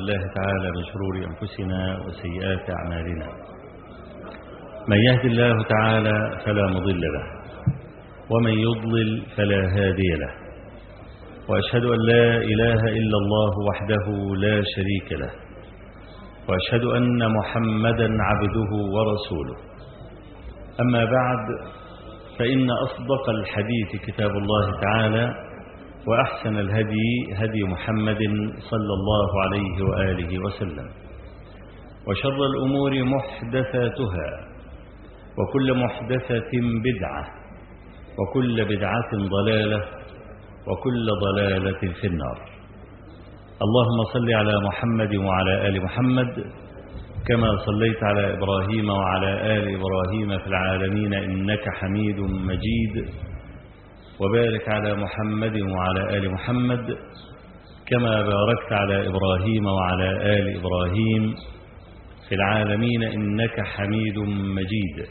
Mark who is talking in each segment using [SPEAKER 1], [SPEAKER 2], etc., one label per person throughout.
[SPEAKER 1] بالله تعالى من شرور أنفسنا وسيئات أعمالنا من يهد الله تعالى فلا مضل له ومن يضلل فلا هادي له وأشهد أن لا إله إلا الله وحده لا شريك له وأشهد أن محمدا عبده ورسوله أما بعد فإن أصدق الحديث كتاب الله تعالى وأحسن الهدي هدي محمد صلى الله عليه وآله وسلم وشر الأمور محدثاتها وكل محدثة بدعة وكل بدعة ضلالة وكل ضلالة في النار اللهم صل على محمد وعلى آل محمد كما صليت على إبراهيم وعلى آل إبراهيم في العالمين إنك حميد مجيد وبارك على محمد وعلى آل محمد كما باركت على إبراهيم وعلى آل إبراهيم في العالمين إنك حميد مجيد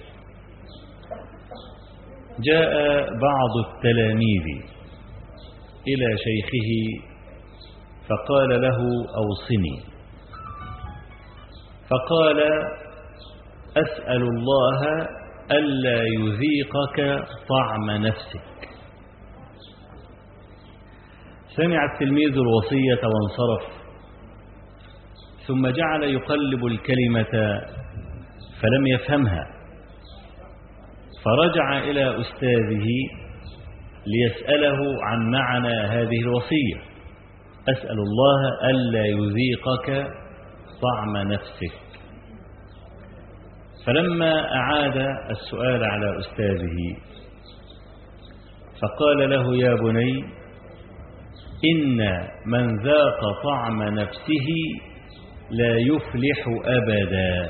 [SPEAKER 1] جاء بعض التلاميذ إلى شيخه فقال له أوصني فقال أسأل الله ألا يذيقك طعم نفسك سمع التلميذ الوصية وانصرف ثم جعل يقلب الكلمة فلم يفهمها فرجع إلى أستاذه ليسأله عن معنى هذه الوصية أسأل الله ألا يذيقك طعم نفسك فلما أعاد السؤال على أستاذه فقال له يا بني إن من ذاق طعم نفسه لا يفلح أبدا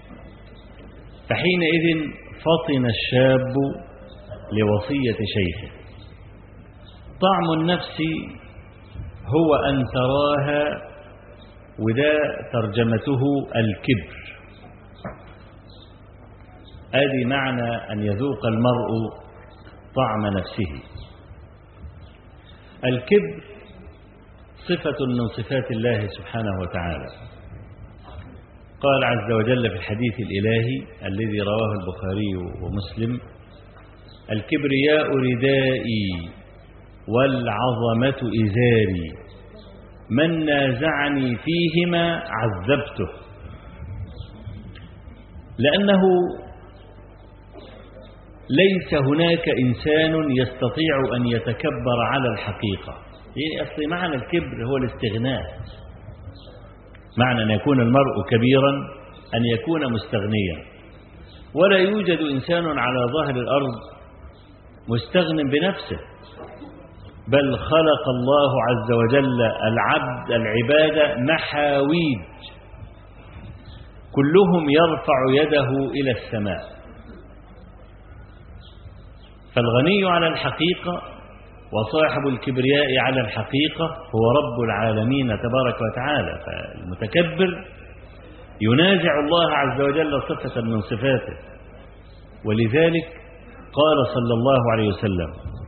[SPEAKER 1] فحينئذ فطن الشاب لوصية شيخه طعم النفس هو أن تراها وده ترجمته الكبر ادي معنى أن يذوق المرء طعم نفسه الكبر صفة من صفات الله سبحانه وتعالى قال عز وجل في الحديث الإلهي الذي رواه البخاري ومسلم الكبرياء ردائي والعظمة إزاري من نازعني فيهما عذبته لأنه ليس هناك إنسان يستطيع أن يتكبر على الحقيقة يعني أصل معنى الكبر هو الاستغناء معنى أن يكون المرء كبيرا أن يكون مستغنيا ولا يوجد إنسان على ظهر الأرض مستغن بنفسه بل خلق الله عز وجل العبد العبادة محاويج كلهم يرفع يده إلى السماء فالغني على الحقيقة وصاحب الكبرياء على الحقيقة هو رب العالمين تبارك وتعالى فالمتكبر ينازع الله عز وجل صفة من صفاته ولذلك قال صلى الله عليه وسلم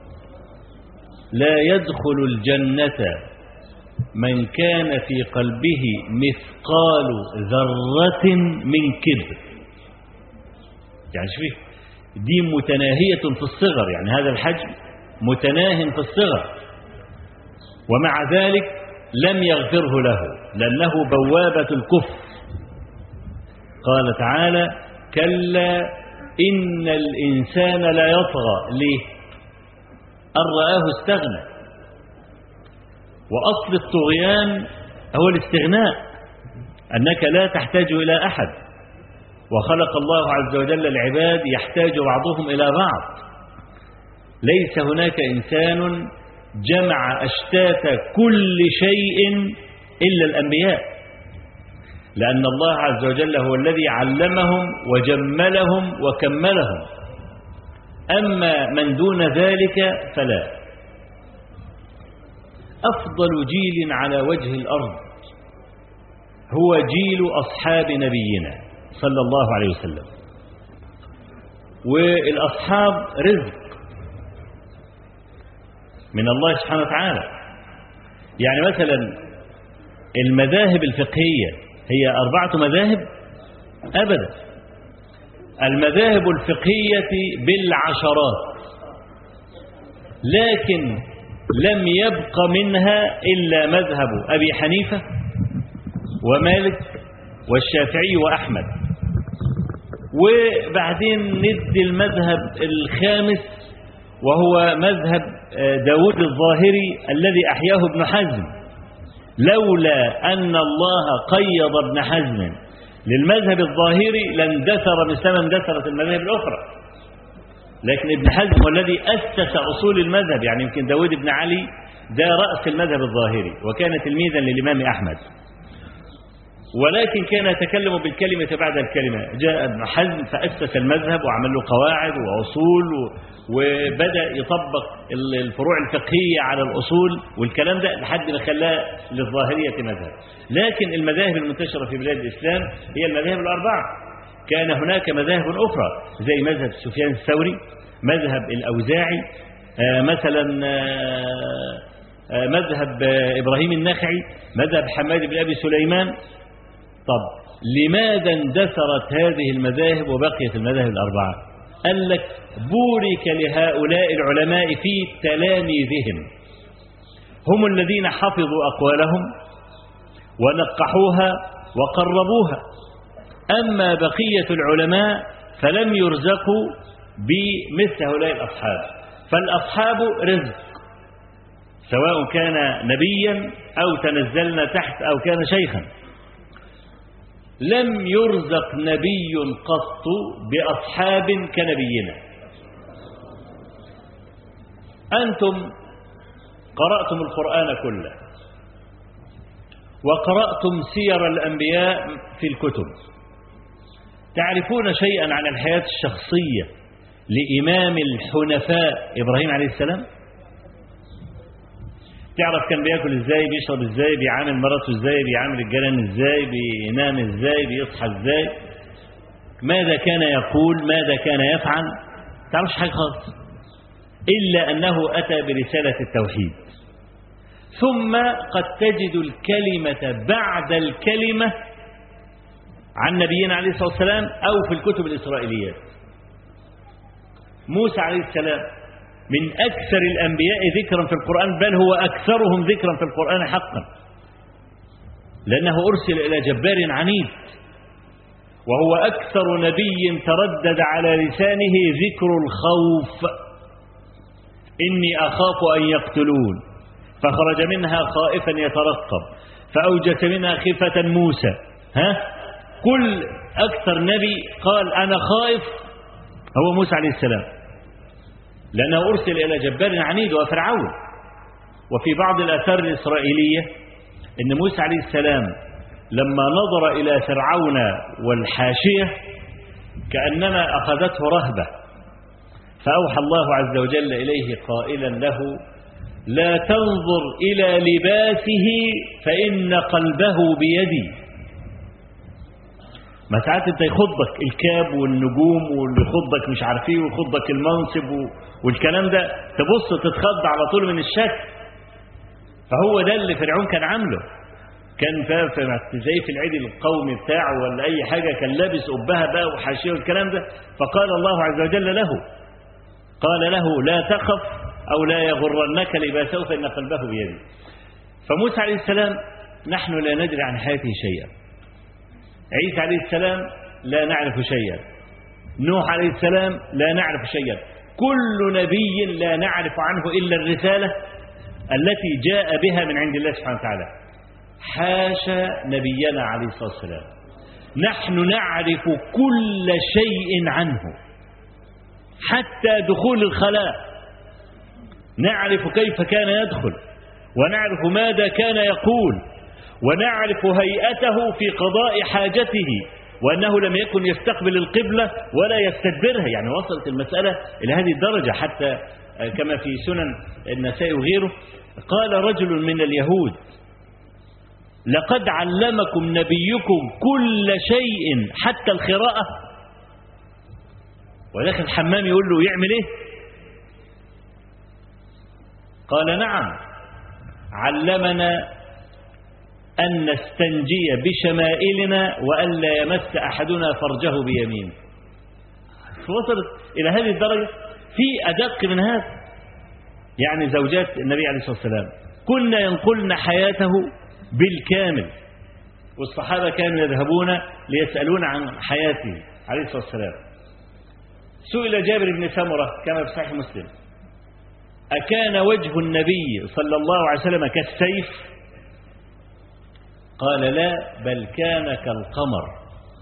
[SPEAKER 1] لا يدخل الجنة من كان في قلبه مثقال ذرة من كبر يعني شوف دي متناهية في الصغر يعني هذا الحجم متناه في الصغر ومع ذلك لم يغفره له لأنه بوابة الكفر قال تعالى كلا إن الإنسان لا يطغى ليه أن رآه استغنى وأصل الطغيان هو الاستغناء أنك لا تحتاج إلى أحد وخلق الله عز وجل العباد يحتاج بعضهم إلى بعض ليس هناك إنسان جمع أشتات كل شيء إلا الأنبياء لأن الله عز وجل هو الذي علمهم وجملهم وكملهم أما من دون ذلك فلا أفضل جيل على وجه الأرض هو جيل أصحاب نبينا صلى الله عليه وسلم والأصحاب رزق من الله سبحانه وتعالى يعني مثلا المذاهب الفقهية هي أربعة مذاهب أبدا المذاهب الفقهية بالعشرات لكن لم يبق منها إلا مذهب أبي حنيفة ومالك والشافعي وأحمد وبعدين ندي المذهب الخامس وهو مذهب داود الظاهري الذي أحياه ابن حزم لولا أن الله قيض ابن حزم للمذهب الظاهري لاندثر مثلما اندثرت المذاهب الأخرى لكن ابن حزم هو الذي أسس أصول المذهب يعني يمكن داود بن علي ده رأس المذهب الظاهري وكان تلميذا للإمام أحمد ولكن كان يتكلم بالكلمة بعد الكلمة جاء ابن حزم فأسس المذهب وعمل له قواعد وأصول وبدأ يطبق الفروع الفقهية على الأصول والكلام ده لحد ما خلاه للظاهرية مذهب لكن المذاهب المنتشرة في بلاد الإسلام هي المذاهب الأربعة كان هناك مذاهب أخرى زي مذهب سفيان الثوري مذهب الأوزاعي آه مثلا آه آه مذهب إبراهيم النخعي مذهب حماد بن أبي سليمان طب لماذا اندثرت هذه المذاهب وبقيت المذاهب الأربعة قال لك بورك لهؤلاء العلماء في تلاميذهم هم الذين حفظوا أقوالهم ونقحوها وقربوها أما بقية العلماء فلم يرزقوا بمثل هؤلاء الأصحاب فالأصحاب رزق سواء كان نبيا أو تنزلنا تحت أو كان شيخا لم يرزق نبي قط بأصحاب كنبينا أنتم قرأتم القرآن كله وقرأتم سير الأنبياء في الكتب تعرفون شيئا عن الحياة الشخصية لإمام الحنفاء إبراهيم عليه السلام تعرف كان بياكل ازاي بيشرب ازاي بيعامل مراته ازاي بيعامل الجيران ازاي بينام ازاي بيصحى ازاي ماذا كان يقول ماذا كان يفعل تعرفش حاجه خالص الا انه اتى برساله التوحيد ثم قد تجد الكلمه بعد الكلمه عن نبينا عليه الصلاه والسلام او في الكتب الاسرائيليات موسى عليه السلام من أكثر الأنبياء ذكرا في القرآن بل هو أكثرهم ذكرا في القرآن حقا لأنه أرسل إلى جبار عنيد وهو أكثر نبي تردد على لسانه ذكر الخوف إني أخاف أن يقتلون فخرج منها خائفا يترقب فأوجس منها خفة موسى ها كل أكثر نبي قال أنا خائف هو موسى عليه السلام لأنه أرسل إلى جبار عنيد وفرعون وفي بعض الآثار الإسرائيلية أن موسى عليه السلام لما نظر إلى فرعون والحاشية كأنما أخذته رهبة فأوحى الله عز وجل إليه قائلا له لا تنظر إلى لباسه فإن قلبه بيدي ما ساعات انت يخضك الكاب والنجوم واللي يخضك مش عارف ايه ويخضك المنصب والكلام ده تبص تتخض على طول من الشك فهو ده اللي فرعون كان عامله كان زي في العيد القومي بتاعه ولا اي حاجه كان لابس قبها بقى وحاشيه والكلام ده فقال الله عز وجل له قال له لا تخف او لا يغرنك لباسه فان قلبه بيده فموسى عليه السلام نحن لا ندري عن حياته شيئا عيسى عليه السلام لا نعرف شيئا نوح عليه السلام لا نعرف شيئا كل نبي لا نعرف عنه إلا الرسالة التي جاء بها من عند الله سبحانه وتعالى حاشا نبينا عليه الصلاة والسلام نحن نعرف كل شيء عنه حتى دخول الخلاء نعرف كيف كان يدخل ونعرف ماذا كان يقول ونعرف هيئته في قضاء حاجته وأنه لم يكن يستقبل القبلة ولا يستدبرها يعني وصلت المسألة إلى هذه الدرجة حتى كما في سنن النساء وغيره قال رجل من اليهود لقد علمكم نبيكم كل شيء حتى الخراءة وداخل الحمام يقول له يعمل ايه قال نعم علمنا أن نستنجي بشمائلنا وألا يمس أحدنا فرجه بيمينه وصلت إلى هذه الدرجة في أدق من هذا يعني زوجات النبي عليه الصلاة والسلام كنا ينقلن حياته بالكامل والصحابة كانوا يذهبون ليسألون عن حياته عليه الصلاة والسلام سئل جابر بن سمرة كما في صحيح مسلم أكان وجه النبي صلى الله عليه وسلم كالسيف قال لا بل كان كالقمر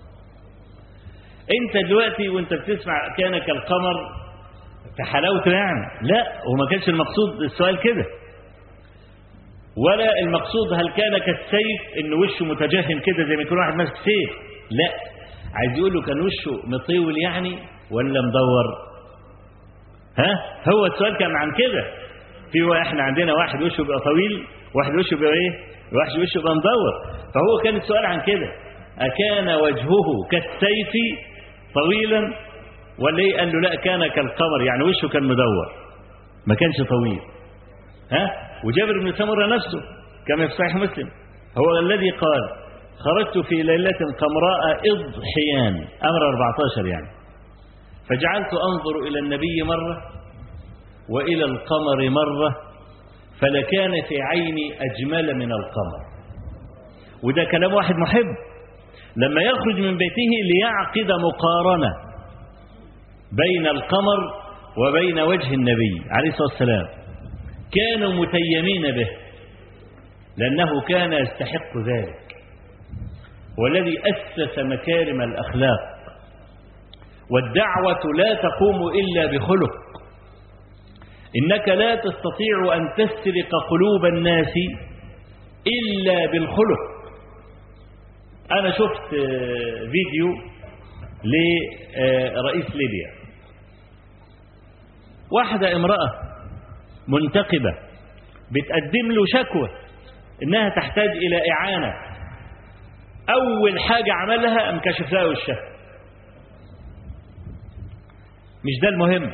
[SPEAKER 1] انت دلوقتي وانت بتسمع كان كالقمر كحلاوته يعني لا وما كانش المقصود السؤال كده ولا المقصود هل كان كالسيف ان وشه متجهم كده زي ما يكون واحد ماسك سيف لا عايز يقول له كان وشه مطول يعني ولا مدور ها هو السؤال كان عن كده في احنا عندنا واحد وشه بيبقى طويل واحد وشه بيبقى ايه واحد وشه بيبقى مدور فهو كان السؤال عن كده أكان وجهه كالسيف طويلا ولا ايه قال له لا كان كالقمر يعني وشه كان مدور ما كانش طويل ها وجابر بن سمرة نفسه كما في صحيح مسلم هو الذي قال خرجت في ليلة قمراء إضحيان أمر 14 يعني فجعلت أنظر إلى النبي مرة وإلى القمر مرة فلكان في عيني أجمل من القمر وده كلام واحد محب لما يخرج من بيته ليعقد مقارنة بين القمر وبين وجه النبي عليه الصلاة والسلام كانوا متيمين به لأنه كان يستحق ذلك والذي أسس مكارم الأخلاق والدعوة لا تقوم إلا بخلق إنك لا تستطيع أن تسرق قلوب الناس إلا بالخلق أنا شفت فيديو لرئيس ليبيا واحدة امرأة منتقبة بتقدم له شكوى إنها تحتاج إلى إعانة أول حاجة عملها انكشف لها وشها مش ده المهم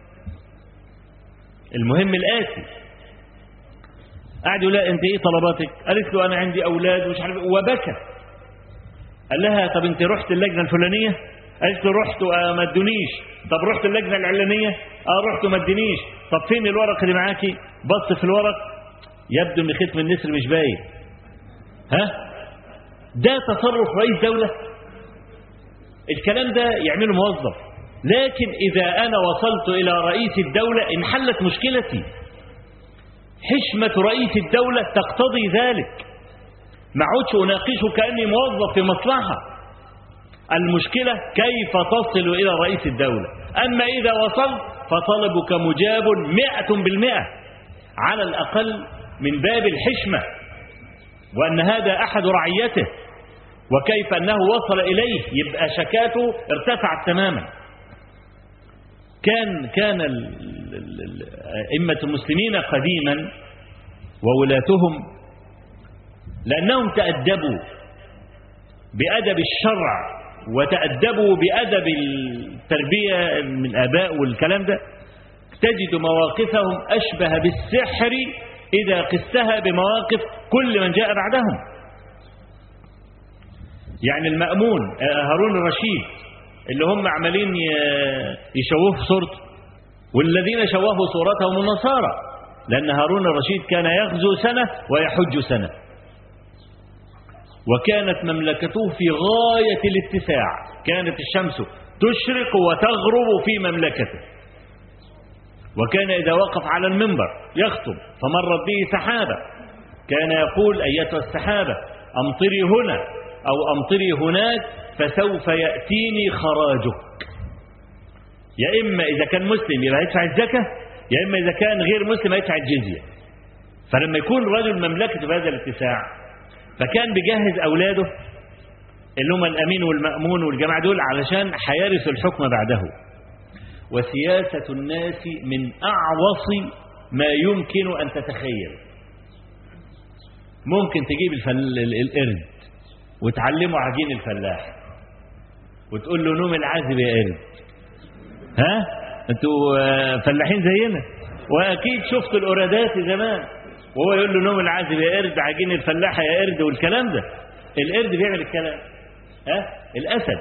[SPEAKER 1] المهم الآتي قعد يقول لها انت ايه طلباتك قالت له انا عندي اولاد ومش عارف وبكى قال لها طب انت رحت اللجنه الفلانيه قالت له رحت وما ادونيش طب رحت اللجنه العلانيه اه رحت وما ادونيش طب فين الورق اللي معاكي بص في الورق يبدو ان ختم النسر مش باين ها ده تصرف رئيس دوله الكلام ده يعمله موظف لكن اذا انا وصلت الى رئيس الدوله انحلت مشكلتي حشمه رئيس الدوله تقتضي ذلك ما عودش اناقشه كاني موظف في مصلحه المشكله كيف تصل الى رئيس الدوله اما اذا وصلت فطلبك مجاب مئة بالمئة على الأقل من باب الحشمة وأن هذا أحد رعيته وكيف أنه وصل إليه يبقى شكاته ارتفعت تماما كان كان أئمة المسلمين قديما وولاتهم لأنهم تأدبوا بأدب الشرع وتأدبوا بأدب التربية من الآباء والكلام ده تجد مواقفهم أشبه بالسحر إذا قستها بمواقف كل من جاء بعدهم يعني المأمون هارون الرشيد اللي هم عمالين يشوهوا في صورته والذين شوهوا صورتهم النصارى لأن هارون الرشيد كان يغزو سنة ويحج سنة وكانت مملكته في غاية الاتساع كانت الشمس تشرق وتغرب في مملكته وكان إذا وقف على المنبر يخطب فمرت به سحابة كان يقول أيتها السحابة أمطري هنا أو أمطري هناك فسوف يأتيني خراجك يا إما إذا كان مسلم يبقى يدفع الزكاة يا إما إذا كان غير مسلم يدفع الجزية فلما يكون رجل مملكته بهذا الاتساع فكان بيجهز أولاده اللي هم الأمين والمأمون والجماعة دول علشان هيرثوا الحكم بعده وسياسة الناس من أعوص ما يمكن أن تتخيل ممكن تجيب الفل... القرد وتعلمه عجين الفلاح وتقول له نوم العازب يا قرد ها انتوا فلاحين زينا واكيد شفتوا القرادات زمان وهو يقول له نوم العازب يا قرد عجين الفلاحة يا قرد والكلام ده القرد بيعمل الكلام ها الأسد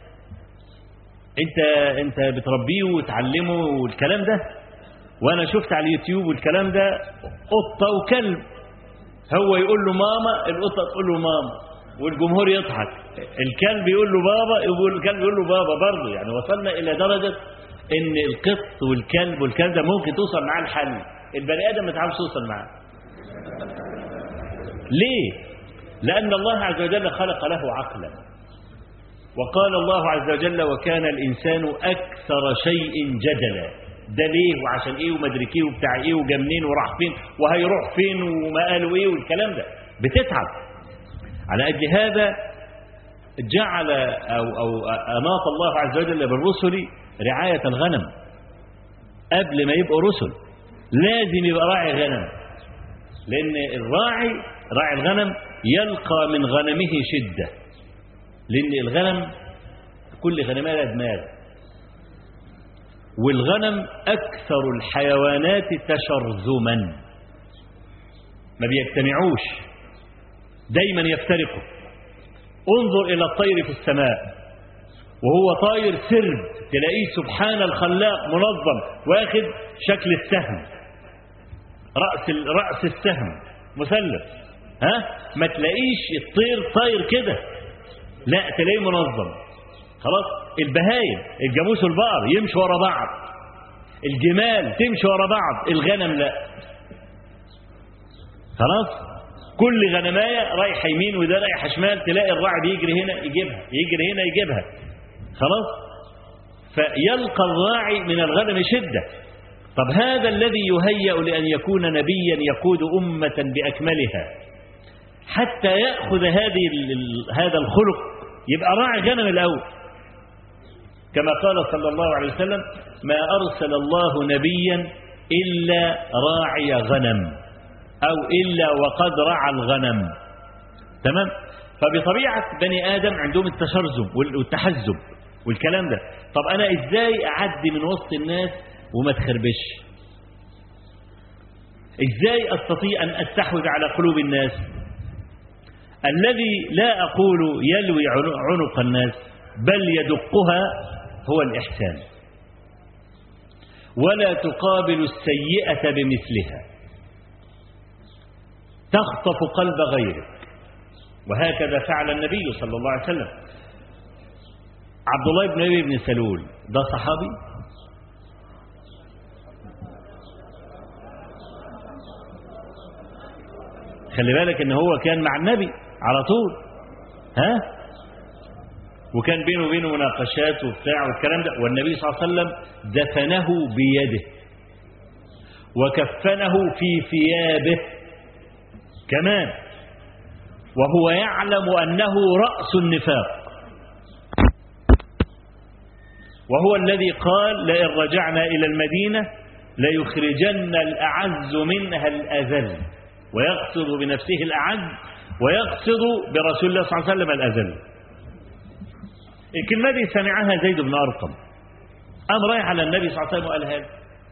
[SPEAKER 1] انت انت بتربيه وتعلمه والكلام ده وانا شفت على اليوتيوب والكلام ده قطة وكلب هو يقول له ماما القطة تقول له ماما والجمهور يضحك الكلب يقول له بابا يقول الكلب يقول له بابا برضه يعني وصلنا إلى درجة إن القط والكلب والكلام ده ممكن توصل معاه الحل البني آدم ما تعرفش توصل معاه ليه؟ لأن الله عز وجل خلق له عقلا وقال الله عز وجل وكان الإنسان أكثر شيء جدلا ده ليه وعشان ايه ومدري ايه وبتاع ايه وجا منين وراح فين وهيروح فين وما قالوا ايه والكلام ده بتتعب على أجل هذا جعل أو, أو أناط الله عز وجل بالرسل رعاية الغنم قبل ما يبقوا رسل لازم يبقى راعي غنم لأن الراعي راعي الغنم يلقى من غنمه شدة لأن الغنم كل غنمها لها دماغ والغنم أكثر الحيوانات تشرذما ما بيجتمعوش دايما يفترقوا انظر إلى الطير في السماء وهو طاير سرب تلاقيه سبحان الخلاق منظم واخد شكل السهم رأس رأس السهم مثلث ها ما تلاقيش الطير طاير كده لا تلاقيه منظم خلاص البهايم الجاموس والبقر يمشي ورا بعض الجمال تمشي ورا بعض الغنم لا خلاص كل غنمايه رايحه يمين وده رايح شمال تلاقي الراعي بيجري هنا يجيبها يجري هنا يجيبها خلاص فيلقى الراعي من الغنم شده طب هذا الذي يهيأ لأن يكون نبيا يقود أمة بأكملها حتى يأخذ هذه هذا الخلق يبقى راعي غنم الأول كما قال صلى الله عليه وسلم ما أرسل الله نبيا إلا راعي غنم أو إلا وقد رعى الغنم تمام فبطبيعة بني آدم عندهم التشرذم والتحزب والكلام ده طب أنا إزاي أعدي من وسط الناس وما تخربش إزاي أستطيع أن أستحوذ على قلوب الناس الذي لا أقول يلوي عنق الناس بل يدقها هو الإحسان ولا تقابل السيئة بمثلها تخطف قلب غيرك وهكذا فعل النبي صلى الله عليه وسلم عبد الله بن أبي بن سلول ده صحابي خلي بالك ان هو كان مع النبي على طول ها وكان بينه وبينه مناقشات وبتاع والكلام ده والنبي صلى الله عليه وسلم دفنه بيده وكفنه في ثيابه كمان وهو يعلم أنه رأس النفاق وهو الذي قال لئن رجعنا إلى المدينة ليخرجن الأعز منها الأذل ويقصد بنفسه الأعز ويقصد برسول الله صلى الله عليه وسلم الأذل الكلمة دي سمعها زيد بن أرقم قام رايح على النبي صلى الله عليه وسلم وقال هذا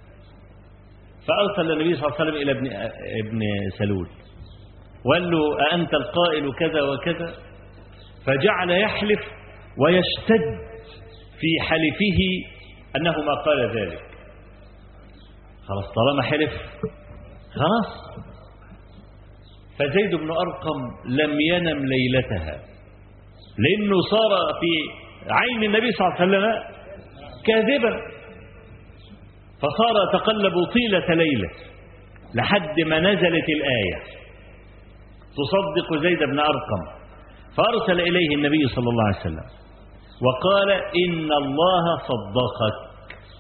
[SPEAKER 1] فأرسل النبي صلى الله عليه وسلم إلى ابن, ابن سلول وقال له أأنت القائل كذا وكذا فجعل يحلف ويشتد في حلفه أنه ما قال ذلك خلاص طالما حلف خلاص فزيد بن أرقم لم ينم ليلتها لأنه صار في عين النبي صلى الله عليه وسلم كاذبا فصار يتقلب طيلة ليلة لحد ما نزلت الآية تصدق زيد بن أرقم فأرسل إليه النبي صلى الله عليه وسلم وقال إن الله صدقك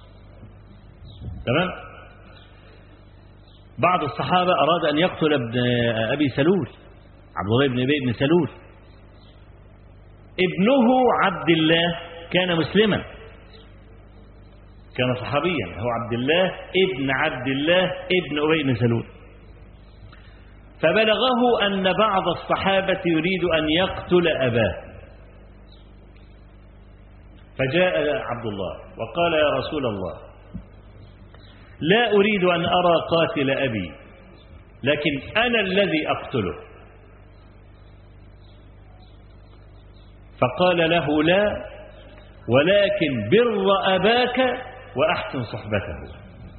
[SPEAKER 1] تمام بعض الصحابة أراد أن يقتل ابن أبي سلول عبد الله بن أبي بن سلول ابنه عبد الله كان مسلما كان صحابيا هو عبد الله ابن عبد الله ابن أبي بن سلول فبلغه أن بعض الصحابة يريد أن يقتل أباه فجاء عبد الله وقال يا رسول الله لا أريد أن أرى قاتل أبي لكن أنا الذي أقتله فقال له لا ولكن بر أباك وأحسن صحبته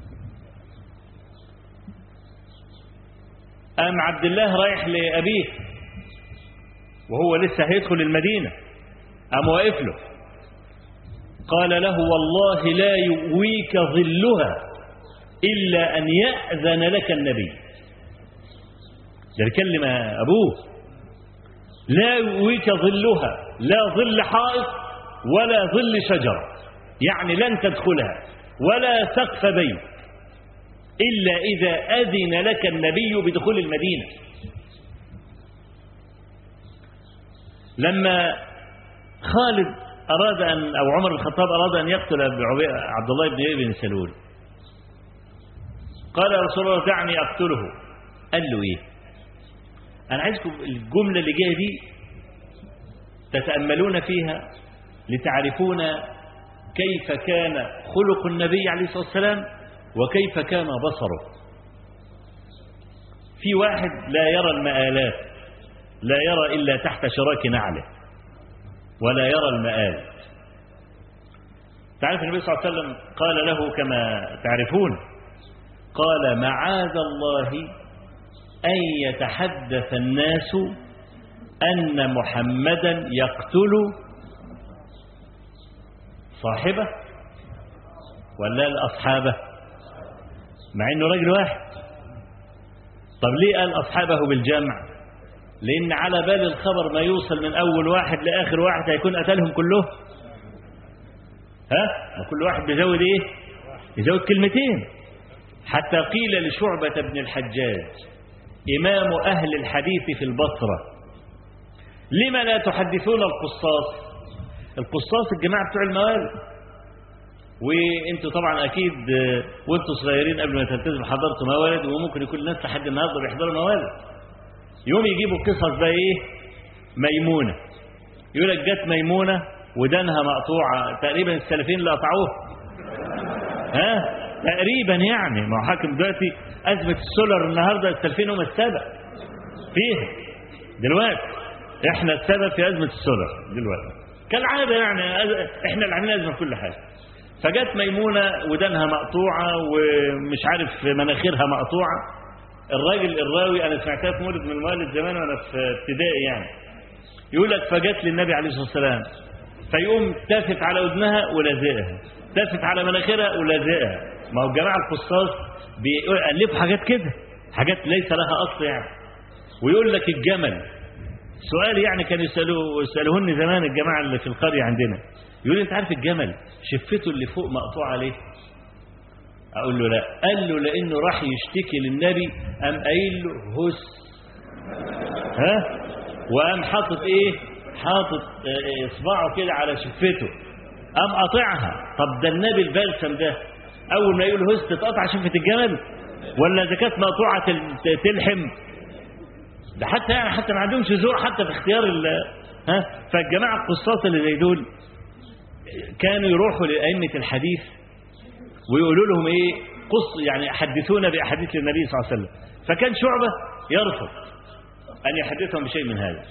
[SPEAKER 1] قام عبد الله رايح لأبيه وهو لسه هيدخل المدينة قام واقف له قال له والله لا يؤويك ظلها إلا أن يأذن لك النبي ده الكلمة أبوه لا يؤويك ظلها لا ظل حائط ولا ظل شجرة يعني لن تدخلها ولا سقف بيت إلا إذا أذن لك النبي بدخول المدينة لما خالد أراد أن أو عمر بن الخطاب أراد أن يقتل عبد الله بن أبي بن سلول قال يا رسول الله دعني أقتله قال له إيه أنا عايزكم الجملة اللي جاية دي تتأملون فيها لتعرفون كيف كان خلق النبي عليه الصلاة والسلام وكيف كان بصره في واحد لا يرى المآلات لا يرى إلا تحت شراك نعله ولا يرى المآل تعرف النبي صلى الله عليه وسلم قال له كما تعرفون قال معاذ الله أن يتحدث الناس أن محمدا يقتل صاحبه ولا الأصحابه مع أنه رجل واحد طب ليه قال أصحابه بالجمع لأن على بال الخبر ما يوصل من أول واحد لآخر واحد هيكون قتلهم كلهم ها كل واحد بيزود إيه يزود كلمتين حتى قيل لشعبة بن الحجاج إمام أهل الحديث في البصرة لما لا تحدثون القصاص القصاص الجماعة بتوع الموالد وانتوا طبعا اكيد وانتوا صغيرين قبل ما تلتزموا حضرتوا موالد وممكن يكون الناس لحد النهارده بيحضروا موالد يوم يجيبوا قصص بقى ايه ميمونه يقول لك جت ميمونه ودانها مقطوعه تقريبا السلفين اللي قطعوه ها تقريبا يعني ما هو حاكم دلوقتي ازمه السولر النهارده السلفين هم السبب فيها دلوقتي احنا السبب في ازمه السولر دلوقتي كالعاده يعني احنا اللي عاملين ازمه في كل حاجه فجت ميمونة ودانها مقطوعة ومش عارف مناخيرها مقطوعة الراجل الراوي أنا سمعتها في مولد من الموالد زمان وأنا في ابتدائي يعني يقول لك فجت للنبي عليه الصلاة والسلام فيقوم تافت على ودنها ولازقها تافت على مناخيرها ولازقها ما هو الجماعة القصاص بيألفوا حاجات كده حاجات ليس لها أصل يعني ويقول لك الجمل سؤال يعني كانوا يسألوه يسألوهن زمان الجماعة اللي في القرية عندنا يقول لي انت عارف الجمل شفته اللي فوق مقطوع عليه اقول له لا قال له لانه راح يشتكي للنبي قام قايل له هس ها وقام حاطط ايه حاطط اصبعه كده على شفته قام قاطعها طب ده النبي البلسم ده اول ما يقول هس تتقطع شفه الجمل ولا اذا كانت مقطوعه تلحم ده حتى يعني حتى ما عندهمش ذوق حتى في اختيار ها فالجماعه القصاص اللي زي دول كانوا يروحوا لأئمة الحديث ويقولوا لهم ايه قص يعني حدثونا بأحاديث النبي صلى الله عليه وسلم فكان شعبة يرفض أن يحدثهم بشيء من هذا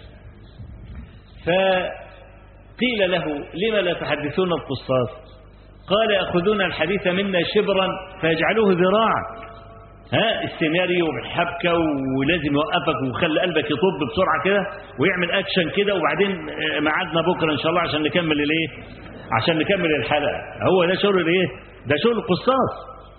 [SPEAKER 1] فقيل له لما لا تحدثون القصاص قال يأخذون الحديث منا شبرا فيجعلوه ذراعا ها السيناريو بالحبكه ولازم يوقفك ويخلي قلبك يطب بسرعه كده ويعمل اكشن كده وبعدين ميعادنا بكره ان شاء الله عشان نكمل الايه عشان نكمل الحلقه هو ده شغل الايه ده شغل القصاص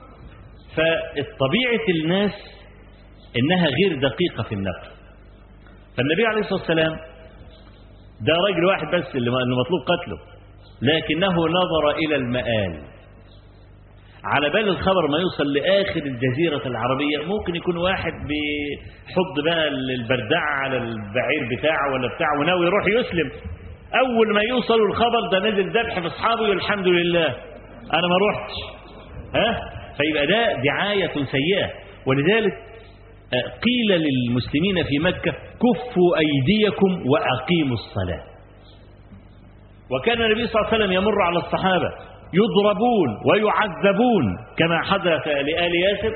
[SPEAKER 1] فطبيعه الناس انها غير دقيقه في النقل فالنبي عليه الصلاه والسلام ده راجل واحد بس اللي مطلوب قتله لكنه نظر الى المآل على بال الخبر ما يوصل لآخر الجزيرة العربية ممكن يكون واحد بيحط بقى البردعة على البعير بتاعه ولا بتاعه وناوي يروح يسلم أول ما يوصل الخبر ده نزل ذبح في أصحابه الحمد لله أنا ما روحتش ها فيبقى ده دعاية سيئة ولذلك قيل للمسلمين في مكة كفوا أيديكم وأقيموا الصلاة وكان النبي صلى الله عليه وسلم يمر على الصحابة يضربون ويعذبون كما حدث لآل ياسر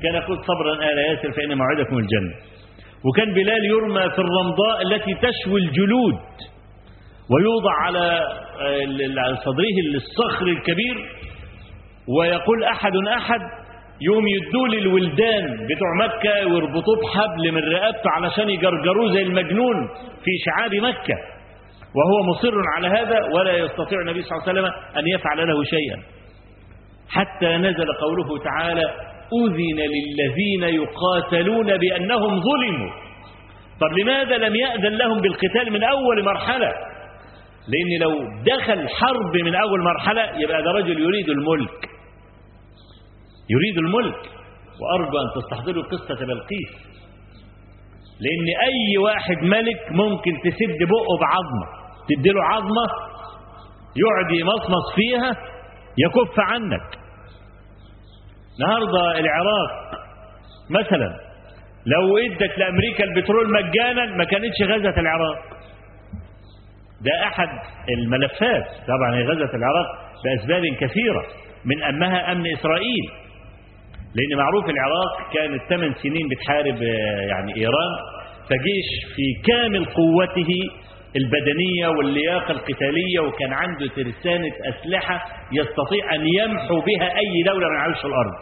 [SPEAKER 1] كان يقول صبرا آل ياسر فإن موعدكم الجنة وكان بلال يرمى في الرمضاء التي تشوي الجلود ويوضع على صدره الصخر الكبير ويقول أحد أحد يوم يدوا للولدان بتوع مكة ويربطوه بحبل من رقبته علشان يجرجروه زي المجنون في شعاب مكة وهو مصر على هذا ولا يستطيع النبي صلى الله عليه وسلم أن يفعل له شيئا حتى نزل قوله تعالى أذن للذين يقاتلون بأنهم ظلموا طب لماذا لم يأذن لهم بالقتال من أول مرحلة لأن لو دخل حرب من أول مرحلة يبقى ده رجل يريد الملك يريد الملك وأرجو أن تستحضروا قصة بلقيس لأن أي واحد ملك ممكن تسد بقه بعظمة تديله عظمة يقعد يمصمص فيها يكف عنك النهارده العراق مثلا لو ادت لامريكا البترول مجانا ما كانتش غزت العراق ده احد الملفات طبعا هي غزت العراق باسباب كثيره من امها امن اسرائيل لان معروف العراق كانت ثمان سنين بتحارب يعني ايران فجيش في كامل قوته البدنية واللياقة القتالية وكان عنده ترسانة أسلحة يستطيع أن يمحو بها أي دولة من عرش الأرض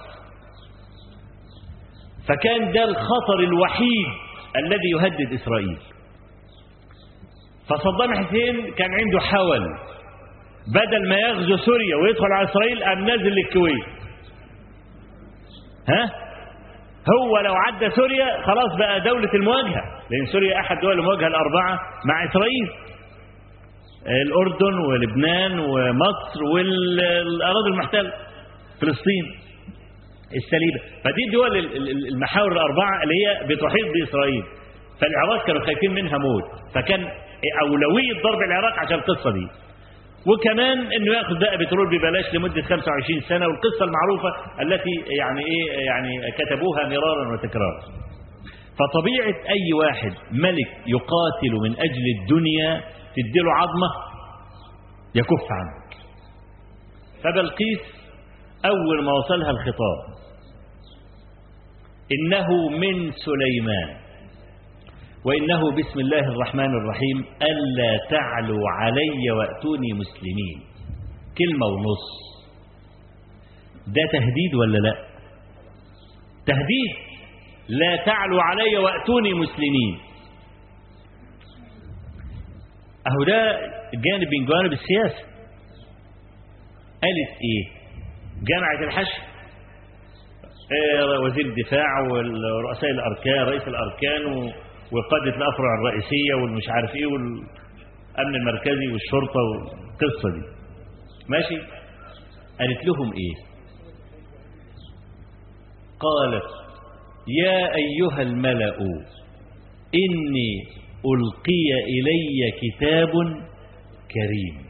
[SPEAKER 1] فكان ده الخطر الوحيد الذي يهدد إسرائيل فصدام حسين كان عنده حول بدل ما يغزو سوريا ويدخل على إسرائيل قام نازل للكويت ها هو لو عدى سوريا خلاص بقى دولة المواجهة لأن سوريا أحد دول المواجهة الأربعة مع إسرائيل الأردن ولبنان ومصر والأراضي المحتلة فلسطين السليبة فدي الدول المحاور الأربعة اللي هي بتحيط بإسرائيل فالعراق كانوا خايفين منها موت فكان أولوية ضرب العراق عشان القصة دي وكمان انه ياخذ بقى بترول ببلاش لمده 25 سنه والقصه المعروفه التي يعني ايه يعني كتبوها مرارا وتكرارا. فطبيعه اي واحد ملك يقاتل من اجل الدنيا تديله عظمه يكف عنك. فبلقيس اول ما وصلها الخطاب انه من سليمان وإنه بسم الله الرحمن الرحيم ألا تعلوا علي وأتوني مسلمين كلمة ونص ده تهديد ولا لا تهديد لا تعلوا علي وأتوني مسلمين أهو ده جانب من جوانب السياسة قالت إيه جامعة الحشد وزير الدفاع ورؤساء الأركان رئيس الأركان و وقادة الأفرع الرئيسية والمش عارف إيه والأمن المركزي والشرطة والقصة دي ماشي قالت لهم إيه قالت يا أيها الملأ إني ألقي إلي كتاب كريم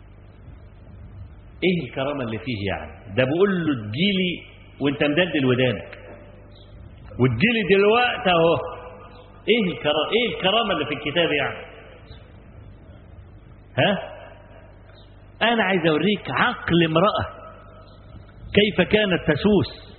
[SPEAKER 1] إيه الكرامة اللي فيه يعني ده بقول له تجيلي وانت مدلدل ودانك وتجيلي دلوقتي اهو ايه الكرامة ايه الكرامة اللي في الكتاب يعني ها انا عايز اوريك عقل امرأة كيف كانت تسوس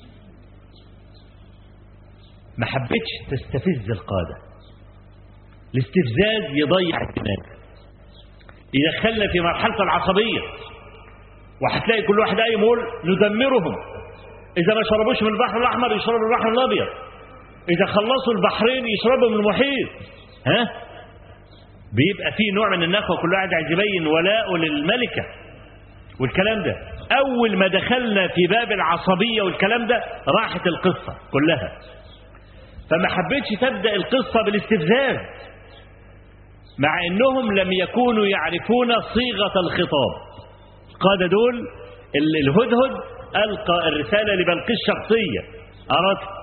[SPEAKER 1] ما حبتش تستفز القادة الاستفزاز يضيع الدماغ يدخلنا في مرحلة العصبية وهتلاقي كل واحد قايم يقول ندمرهم إذا ما شربوش من البحر الأحمر يشربوا من البحر الأبيض إذا خلصوا البحرين يشربوا من المحيط ها بيبقى في نوع من النخوة كل واحد عايز يبين ولاءه للملكة والكلام ده أول ما دخلنا في باب العصبية والكلام ده راحت القصة كلها فما حبيتش تبدأ القصة بالاستفزاز مع أنهم لم يكونوا يعرفون صيغة الخطاب قاد دول الهدهد ألقى الرسالة لبلقيس شخصية أردت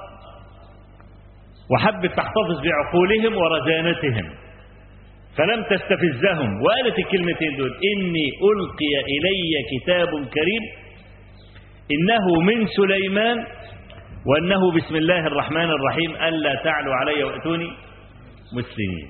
[SPEAKER 1] وحبت تحتفظ بعقولهم ورزانتهم فلم تستفزهم وقالت الكلمتين دول إني ألقي إلي كتاب كريم إنه من سليمان وأنه بسم الله الرحمن الرحيم ألا تعلوا علي وأتوني مسلمين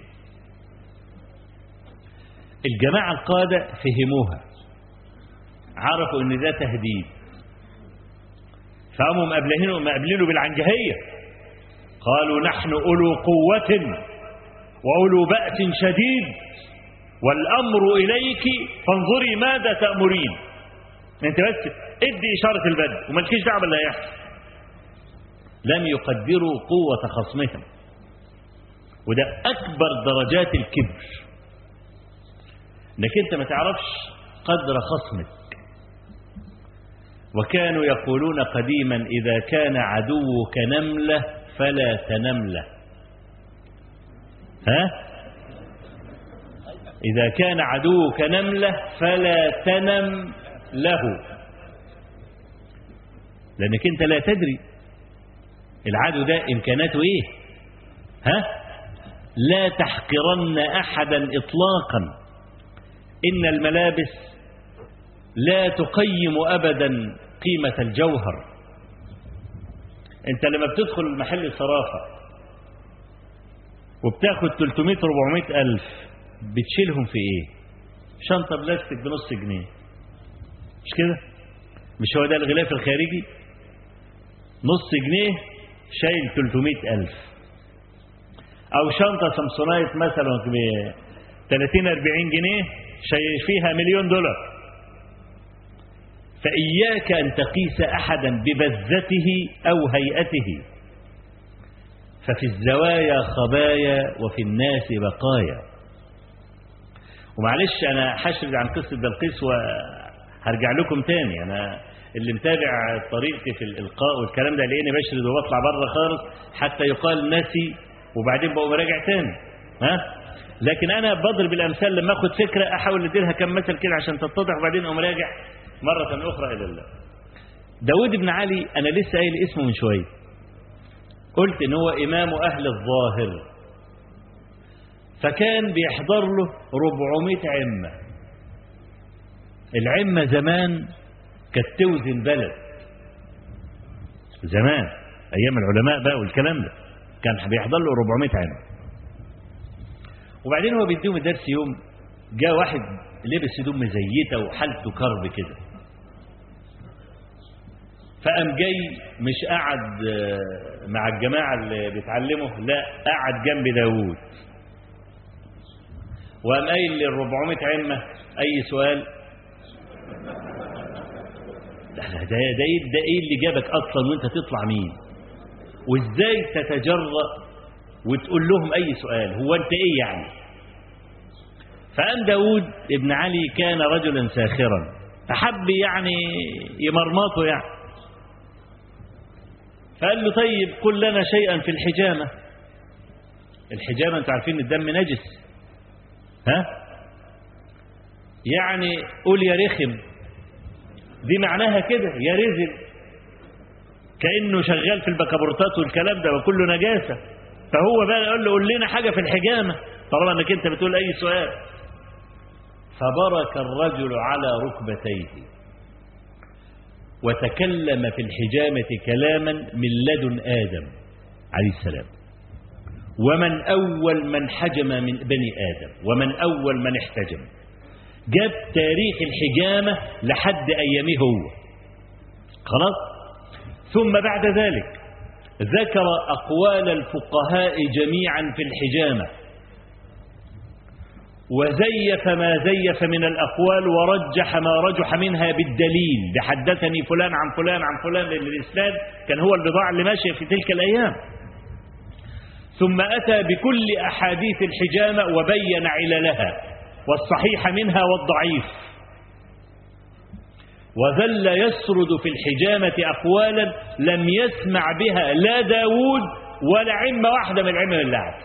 [SPEAKER 1] الجماعة القادة فهموها عرفوا ان ده تهديد فقاموا مقابلينه مقابلينه بالعنجهية قالوا نحن أولو قوة وأولو بأس شديد والأمر إليك فانظري ماذا تأمرين انت بس ادي إشارة البدء ومالكيش دعوة باللي هيحصل لم يقدروا قوة خصمهم وده أكبر درجات الكبر انك انت ما تعرفش قدر خصمك وكانوا يقولون قديما إذا كان عدوك نملة فلا تنمله ها إذا كان عدوك نملة فلا تنم له لأنك أنت لا تدري العدو ده إمكاناته إيه ها لا تحقرن أحدا إطلاقا إن الملابس لا تقيم أبدا قيمة الجوهر أنت لما بتدخل محل الصرافة وبتاخد 300 400 ألف بتشيلهم في إيه شنطة بلاستيك بنص جنيه مش كده مش هو ده الغلاف الخارجي نص جنيه شايل 300 ألف أو شنطة سامسونايت مثلا ب 30 40 جنيه شايل فيها مليون دولار فإياك أن تقيس أحدا ببذته أو هيئته ففي الزوايا خبايا وفي الناس بقايا ومعلش أنا حشرد عن قصة بلقيس وهرجع لكم تاني أنا اللي متابع طريقتي في الإلقاء والكلام ده لقيني بشرد وبطلع بره خالص حتى يقال ناسي وبعدين بقوا براجع تاني ها لكن أنا بضرب الأمثال لما أخد فكرة أحاول أديرها كم مثل كده عشان تتضح وبعدين أقوم راجع مرة أخرى إلى الله داود بن علي أنا لسه قايل اسمه من شوية قلت إن هو إمام أهل الظاهر فكان بيحضر له 400 عمة العمة زمان كانت توزن بلد زمان أيام العلماء بقى والكلام ده كان بيحضر له 400 عمة وبعدين هو بيديهم الدرس يوم جاء واحد لبس هدوم مزيته وحالته كرب كده فقام جاي مش قعد مع الجماعة اللي بيتعلموا لا قعد جنب داوود وقام قايل لل 400 عمة أي سؤال ده ده ده ايه ده ايه اللي جابك اصلا وانت تطلع مين وازاي تتجرأ وتقول لهم اي سؤال هو انت ايه يعني فقام داود ابن علي كان رجلا ساخرا فحب يعني يمرمطه يعني فقال له طيب قل لنا شيئا في الحجامة الحجامة انتوا عارفين الدم نجس ها يعني قول يا رخم دي معناها كده يا رزل كأنه شغال في البكابورتات والكلام ده وكله نجاسة فهو بقى يقول له قول لنا حاجة في الحجامة طالما انك انت بتقول اي سؤال فبرك الرجل على ركبتيه وتكلم في الحجامة كلاما من لدن آدم عليه السلام ومن أول من حجم من بني آدم ومن أول من احتجم جاب تاريخ الحجامة لحد أيامه هو خلاص ثم بعد ذلك ذكر أقوال الفقهاء جميعا في الحجامة وزيف ما زيف من الأقوال ورجح ما رجح منها بالدليل بحدثني فلان عن فلان عن فلان لأن الإسناد كان هو البضاعة اللي ماشية في تلك الأيام ثم أتى بكل أحاديث الحجامة وبين عللها والصحيح منها والضعيف وظل يسرد في الحجامة أقوالا لم يسمع بها لا داود ولا عمة واحدة من العمم اللعب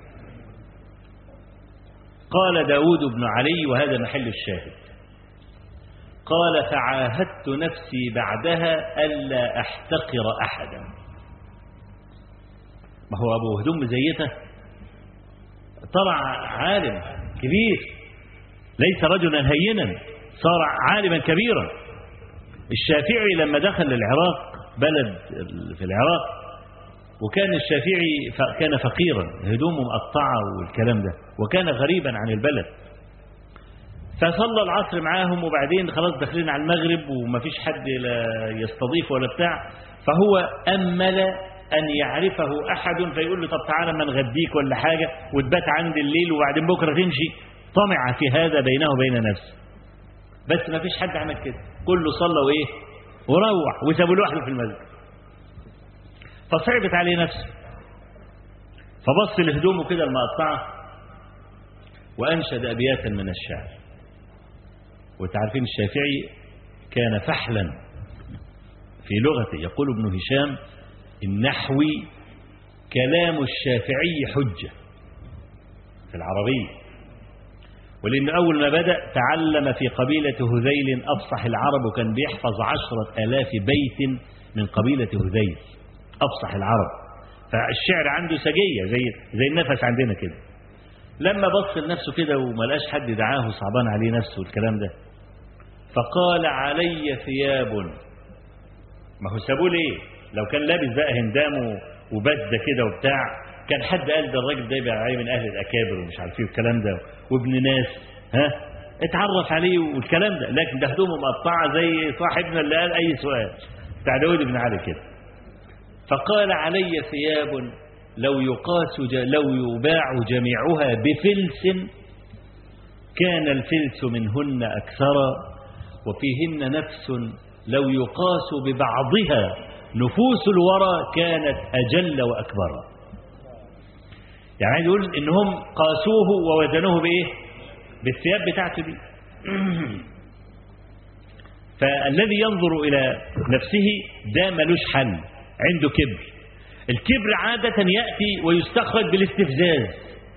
[SPEAKER 1] قال داود بن علي وهذا محل الشاهد قال فعاهدت نفسي بعدها ألا أحتقر أحدا ما هو أبو هدوم مزيته طلع عالم كبير ليس رجلا هينا صار عالما كبيرا الشافعي لما دخل العراق بلد في العراق وكان الشافعي كان فقيرا هدومه مقطعة والكلام ده وكان غريبا عن البلد فصلى العصر معاهم وبعدين خلاص داخلين على المغرب وما فيش حد لا يستضيف ولا بتاع فهو أمل أن يعرفه أحد فيقول له طب تعالى ما نغديك ولا حاجة وتبات عند الليل وبعدين بكرة تمشي طمع في هذا بينه وبين نفسه بس ما فيش حد عمل كده كله صلى وإيه وروح وسابوا لوحده في المسجد فصعبت عليه نفسه فبص لهدومه كده المقطعة وأنشد أبياتا من الشعر وتعرفين الشافعي كان فحلا في لغته يقول ابن هشام النحوي كلام الشافعي حجة في العربية ولأن أول ما بدأ تعلم في قبيلة هذيل أفصح العرب وكان بيحفظ عشرة آلاف بيت من قبيلة هذيل أفصح العرب فالشعر عنده سجية زي, زي النفس عندنا كده لما بص لنفسه كده وما لقاش حد دعاه صعبان عليه نفسه والكلام ده فقال علي ثياب ما هو سابوه ليه لو كان لابس بقى هندام وبدة كده وبتاع كان حد قال ده الراجل ده يبقى عليه من اهل الاكابر ومش عارف ايه والكلام ده وابن ناس ها اتعرف عليه والكلام ده لكن ده هدومه مقطعه زي صاحبنا اللي قال اي سؤال بتاع داود بن علي كده فقال علي ثياب لو يقاس لو يباع جميعها بفلس كان الفلس منهن أكثر وفيهن نفس لو يقاس ببعضها نفوس الورى كانت أجل وأكبر يعني عايز يقول إنهم قاسوه ووزنوه بإيه بالثياب بتاعته دي فالذي ينظر إلى نفسه ده ملوش حل عنده كبر الكبر عادة يأتي ويستخرج بالاستفزاز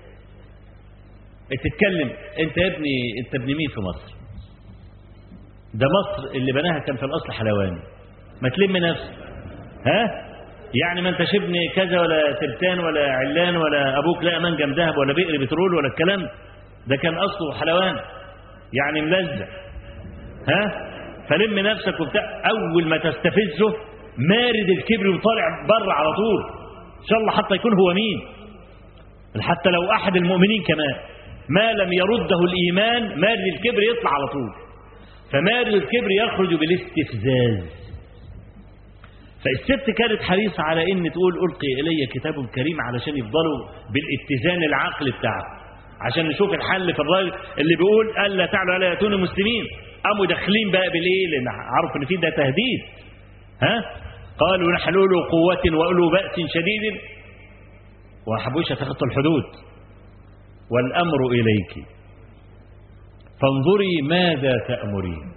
[SPEAKER 1] تتكلم انت يا ابني انت ابن مين في مصر ده مصر اللي بناها كان في الاصل حلواني ما تلم نفسك ها يعني ما انتش ابن كذا ولا ترتان ولا علان ولا ابوك لا منجم ذهب ولا بئر بترول ولا الكلام ده كان اصله حلوان يعني ملزق ها فلم نفسك وبتاع اول ما تستفزه مارد الكبر وطالع بره على طول ان شاء الله حتى يكون هو مين حتى لو احد المؤمنين كمان ما لم يرده الايمان مارد الكبر يطلع على طول فمارد الكبر يخرج بالاستفزاز فالست كانت حريصة على ان تقول القي الي كتاب كريم علشان يفضلوا بالاتزان العقل بتاعه عشان نشوف الحل في الراجل اللي بيقول الا تعلوا الا ياتون المسلمين قاموا داخلين بقى بالايه لان عرفوا ان في ده تهديد ها قالوا نحن له قوة وأولو بأس شديد وما حبوش يتخطوا الحدود والأمر إليك فانظري ماذا تأمرين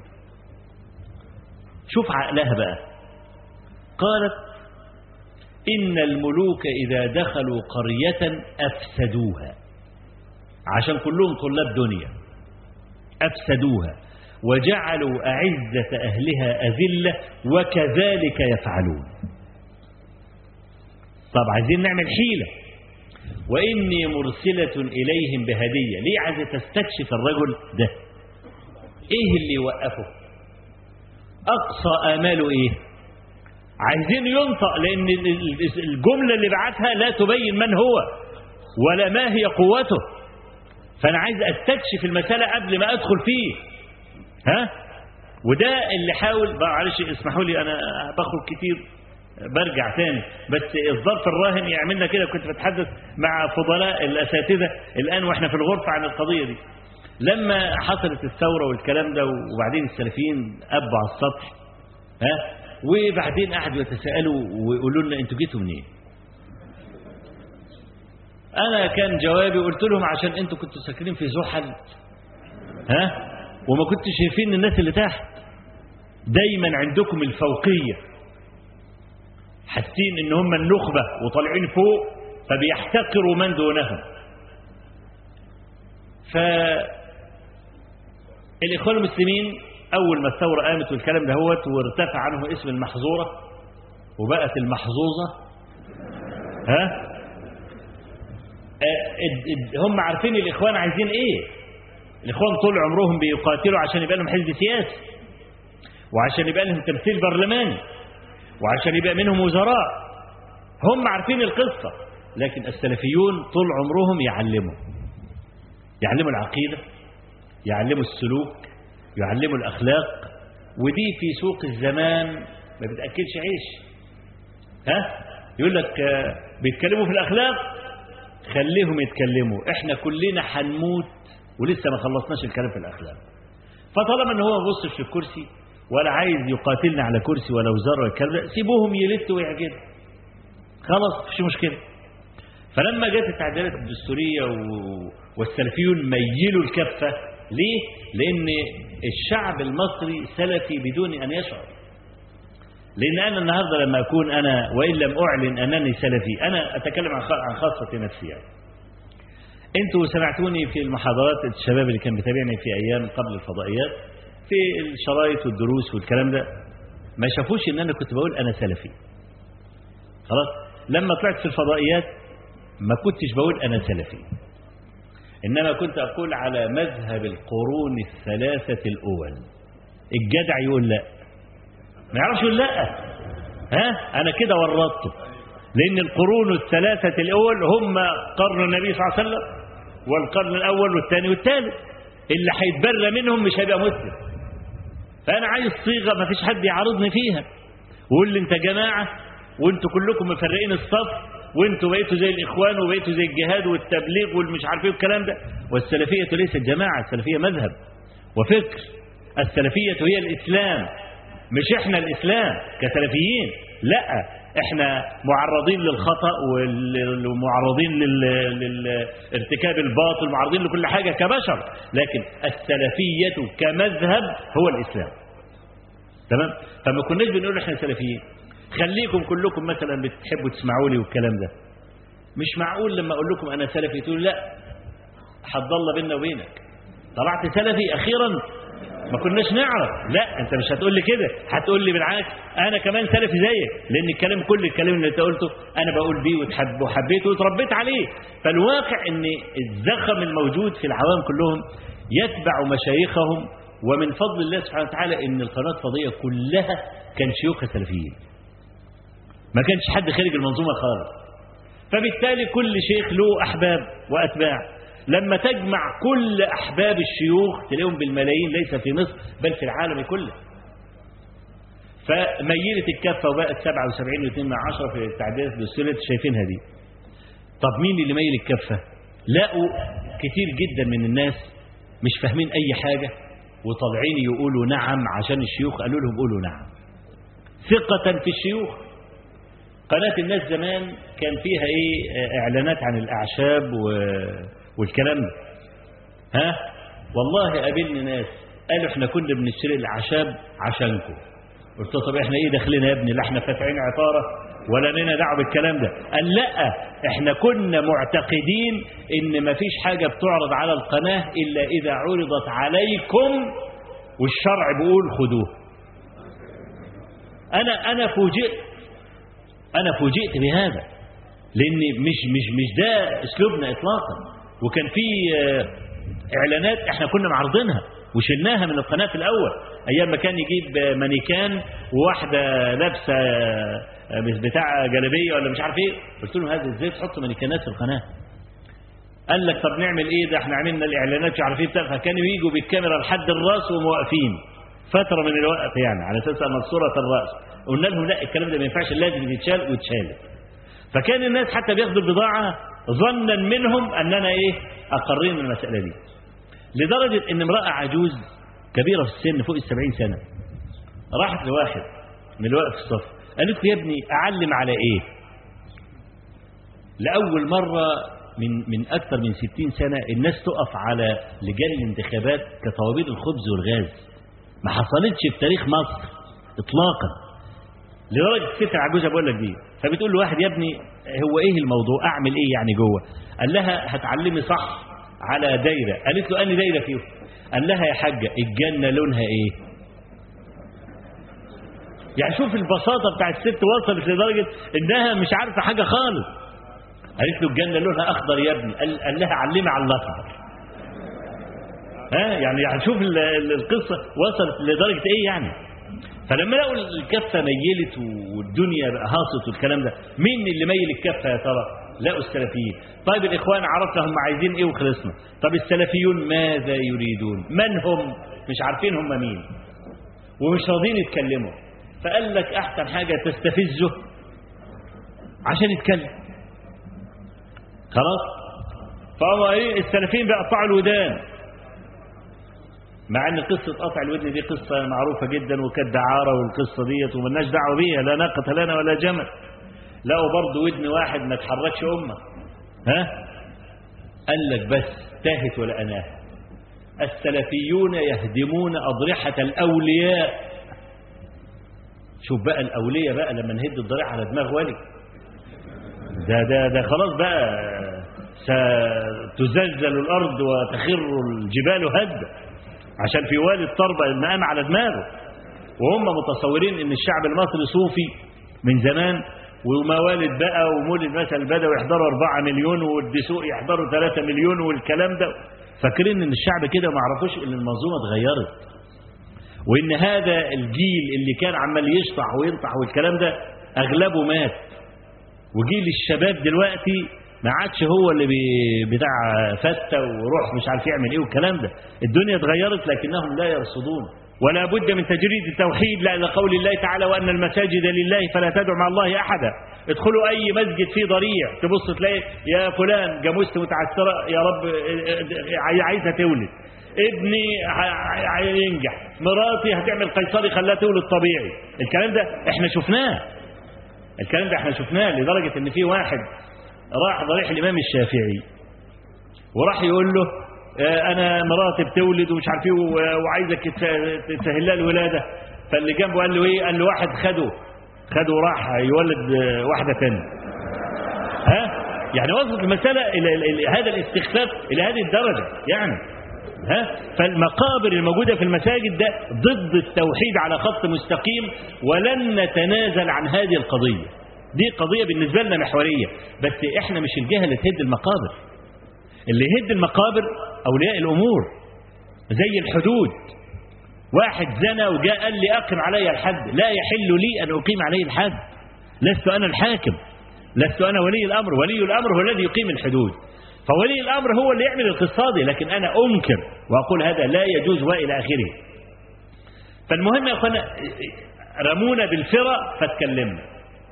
[SPEAKER 1] شوف عقلها بقى قالت إن الملوك إذا دخلوا قرية أفسدوها عشان كلهم طلاب دنيا أفسدوها وجعلوا أعزة أهلها أذلة وكذلك يفعلون طب عايزين نعمل حيلة وإني مرسلة إليهم بهدية ليه عايزة تستكشف الرجل ده إيه اللي يوقفه أقصى آماله إيه عايزين ينطق لأن الجملة اللي بعتها لا تبين من هو ولا ما هي قوته فأنا عايز أستكشف المسألة قبل ما أدخل فيه ها وده اللي حاول معلش اسمحوا لي انا بخرج كتير برجع تاني بس الظرف الراهن يعملنا كده كنت بتحدث مع فضلاء الاساتذه الان واحنا في الغرفه عن القضيه دي لما حصلت الثوره والكلام ده وبعدين السلفيين ابوا على السطح ها وبعدين قعدوا يتساءلوا ويقولوا لنا انتوا جيتوا منين انا كان جوابي قلت لهم عشان انتوا كنتوا ساكنين في زحل ها وما كنتش شايفين الناس اللي تحت دايما عندكم الفوقية حاسين ان هم النخبة وطالعين فوق فبيحتقروا من دونهم ف الإخوان المسلمين أول ما الثورة قامت والكلام ده هوت وارتفع عنه اسم المحظورة وبقت المحظوظة ها هم عارفين الإخوان عايزين إيه الإخوان طول عمرهم بيقاتلوا عشان يبقى لهم حزب سياسي وعشان يبقى لهم تمثيل برلماني وعشان يبقى منهم وزراء هم عارفين القصة لكن السلفيون طول عمرهم يعلموا يعلموا العقيدة يعلموا السلوك يعلموا الأخلاق ودي في سوق الزمان ما بتأكلش عيش ها يقول لك آه، بيتكلموا في الأخلاق خليهم يتكلموا احنا كلنا هنموت ولسه ما خلصناش الكلام في الأخلاق فطالما ان هو ما بصش في الكرسي ولا عايز يقاتلنا على كرسي ولا وزاره ولا الكلام ده سيبوهم يلتوا ويعجبوا خلاص مفيش مشكله فلما جت التعديلات الدستوريه و- والسلفيون ميلوا الكفه ليه؟ لان الشعب المصري سلفي بدون ان يشعر لان انا النهارده لما اكون انا وان لم اعلن انني سلفي انا اتكلم عن خ- عن خاصه نفسي يعني انتوا سمعتوني في المحاضرات الشباب اللي كان بيتابعني في ايام قبل الفضائيات في الشرايط والدروس والكلام ده ما شافوش ان انا كنت بقول انا سلفي خلاص لما طلعت في الفضائيات ما كنتش بقول انا سلفي انما كنت اقول على مذهب القرون الثلاثه الاول الجدع يقول لا ما يعرفش يقول لا ها انا كده ورطته لان القرون الثلاثه الاول هم قرن النبي صلى الله عليه وسلم والقرن الاول والثاني والثالث اللي هيتبرى منهم مش هيبقى مسلم فانا عايز صيغه ما فيش حد يعارضني فيها ويقول لي انت جماعه وانتوا كلكم مفرقين الصف وانتوا بقيتوا زي الاخوان وبقيتوا زي الجهاد والتبليغ والمش عارف ايه والكلام ده والسلفيه ليست جماعه السلفيه مذهب وفكر السلفيه هي الاسلام مش احنا الاسلام كسلفيين لا احنا معرضين للخطا وال- ومعرضين لل- للارتكاب الباطل معرضين لكل حاجه كبشر لكن السلفيه كمذهب هو الاسلام تمام فما كناش بنقول احنا سلفيين خليكم كلكم مثلا بتحبوا تسمعوا لي والكلام ده مش معقول لما اقول لكم انا سلفي تقول لا حد الله بيننا وبينك طلعت سلفي اخيرا ما كناش نعرف لا انت مش هتقول لي كده هتقول لي بالعكس انا كمان سلفي زيك لان الكلام كل الكلام اللي انت قلته انا بقول بيه وتحب وحبيته وتربيت عليه فالواقع ان الزخم الموجود في العوام كلهم يتبع مشايخهم ومن فضل الله سبحانه وتعالى ان القناه الفضائيه كلها كان شيوخها سلفيين ما كانش حد خارج المنظومه خالص فبالتالي كل شيخ له احباب واتباع لما تجمع كل احباب الشيوخ تلاقيهم بالملايين ليس في مصر بل في العالم كله فميلت الكفه وبقت 77 و2 من عشرة في التعديلات الدستوريه اللي شايفينها دي طب مين اللي ميل الكفه لقوا كتير جدا من الناس مش فاهمين اي حاجه وطالعين يقولوا نعم عشان الشيوخ قالوا لهم قولوا نعم ثقه في الشيوخ قناة الناس زمان كان فيها ايه آه، اعلانات عن الاعشاب و... والكلام ده ها والله قابلني ناس قالوا احنا كنا بنشتري الاعشاب عشانكم قلت له طب احنا ايه داخلين يا ابني لا احنا فاتحين عطاره ولا لنا دعوه بالكلام ده قال لا احنا كنا معتقدين ان مفيش حاجه بتعرض على القناه الا اذا عرضت عليكم والشرع بيقول خدوه انا انا فوجئت انا فوجئت بهذا لان مش مش مش ده اسلوبنا اطلاقا وكان في آه، اعلانات احنا كنا معرضينها وشلناها من القناه في الاول ايام ما كان يجيب آه، مانيكان وواحده لابسه آه، مش بتاع جلابيه ولا مش عارف ايه قلت لهم هذا ازاي تحطوا مانيكانات في القناه قال لك طب نعمل ايه ده احنا عملنا الاعلانات مش عارف ايه بتاع فكانوا يجوا بالكاميرا لحد الراس وموقفين فتره من الوقت يعني على اساس ان صوره الراس قلنا لهم لا الكلام ده ما ينفعش لازم يتشال واتشالت فكان الناس حتى بياخدوا البضاعه ظنا منهم اننا ايه اقرين من المساله دي لدرجه ان امراه عجوز كبيره في السن فوق السبعين سنه راحت لواحد من اللي واقف في الصف قالت له يا ابني اعلم على ايه لاول مره من من اكثر من 60 سنه الناس تقف على لجان الانتخابات كطوابير الخبز والغاز ما حصلتش في تاريخ مصر اطلاقا لدرجه الست العجوزه بقول لك دي فبتقول له واحد يا ابني هو ايه الموضوع اعمل ايه يعني جوه قال لها هتعلمي صح على دايره قالت له اني دايره فيهم قال لها يا حاجه الجنه لونها ايه يعني شوف البساطه بتاع الست وصلت لدرجه انها مش عارفه حاجه خالص قالت له الجنه لونها اخضر يا ابني قال, قال لها علمي على الاخضر ها يعني يعني شوف ال- ال- القصه وصلت لدرجه ايه يعني فلما لقوا الكفه ميلت والدنيا بقى هاصت والكلام ده مين اللي ميل الكفه يا ترى لقوا السلفيين طيب الاخوان عرفنا هم عايزين ايه وخلصنا طب السلفيون ماذا يريدون من هم مش عارفين هم مين ومش راضيين يتكلموا فقال لك احسن حاجه تستفزه عشان يتكلم خلاص فهو ايه السلفيين بيقطعوا الودان مع ان قصة قطع الودن دي قصة معروفة جدا وكانت دعارة والقصة ديت وملناش دعوة بيها لا ناقة لنا ولا جمل لقوا برضه ودن واحد ما تحركش أمة ها قال لك بس تاهت ولا أناه السلفيون يهدمون أضرحة الأولياء شوف بقى الأولياء بقى لما نهد الضريح على دماغ ولي ده ده ده خلاص بقى ستزلزل الأرض وتخر الجبال هدا عشان في والد طربة المقام على دماغه وهم متصورين ان الشعب المصري صوفي من زمان وموالد بقى ومولد مثلا البدوي يحضروا 4 مليون والدسوق يحضروا 3 مليون والكلام ده فاكرين ان الشعب كده ما عرفوش ان المنظومه اتغيرت وان هذا الجيل اللي كان عمال يشطح وينطح والكلام ده اغلبه مات وجيل الشباب دلوقتي ما عادش هو اللي بي- بتاع فتة وروح مش عارف يعمل ايه والكلام ده الدنيا اتغيرت لكنهم لا يرصدون ولا بد من تجريد التوحيد لأن قول الله تعالى وأن المساجد لله فلا تدعوا مع الله أحدا ادخلوا أي مسجد فيه ضريع تبص تلاقي يا فلان جاموسة متعسرة يا رب اه، عايزة تولد ابني ه- هينجح مراتي هتعمل قيصري خلاها تولد طبيعي الكلام ده احنا شفناه الكلام ده احنا شفناه لدرجة ان في واحد راح ضريح الإمام الشافعي وراح يقول له آه، أنا مراتي بتولد ومش عارف ايه و- وعايزك تس- تسهل لها الولادة فاللي جنبه قال له إيه قال له واحد خده خده وراح يولد آه، واحدة تانية ها يعني وصلت المسألة إلى إلى- إلى هذا الاستخفاف إلى هذه الدرجة يعني ها فالمقابر الموجودة في المساجد ده ضد التوحيد على خط مستقيم ولن نتنازل عن هذه القضية دي قضية بالنسبة لنا محورية بس احنا مش الجهة اللي تهد المقابر اللي يهد المقابر أولياء الأمور زي الحدود واحد زنى وجاء قال لي أقم علي الحد لا يحل لي أن أقيم عليه الحد لست أنا الحاكم لست أنا ولي الأمر ولي الأمر هو الذي يقيم الحدود فولي الأمر هو اللي يعمل القصادي لكن أنا أنكر وأقول هذا لا يجوز وإلى آخره فالمهم يا أخوانا رمونا بالفرة فاتكلمنا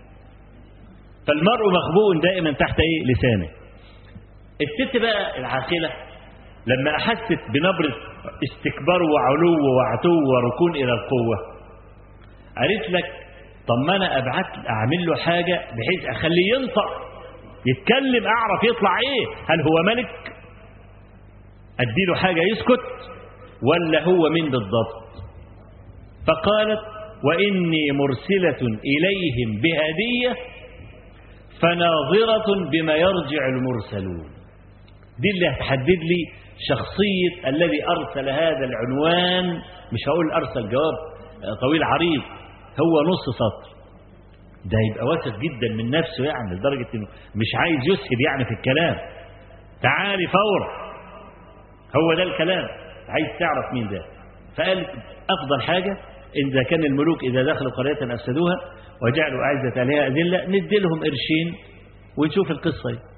[SPEAKER 1] فالمرء مخبوء دائما تحت ايه لسانه الست بقى العاقلة لما أحست بنبرة استكبار وعلو وعتو وركون إلى القوة قالت لك طب ما أنا أبعت أعمل له حاجة بحيث أخليه ينطق يتكلم أعرف يطلع إيه هل هو ملك أديله حاجة يسكت ولا هو مين بالضبط فقالت وإني مرسلة إليهم بهدية فناظرة بما يرجع المرسلون دي اللي هتحدد لي شخصية الذي أرسل هذا العنوان مش هقول أرسل جواب طويل عريض هو نص سطر ده يبقى واثق جدا من نفسه يعني لدرجة انه مش عايز يسهب يعني في الكلام تعالي فورا هو ده الكلام عايز تعرف مين ده فقال أفضل حاجة إذا كان الملوك إذا دخلوا قرية أفسدوها وجعلوا أعزة أهلها أذلة ندي لهم قرشين ونشوف القصة دي.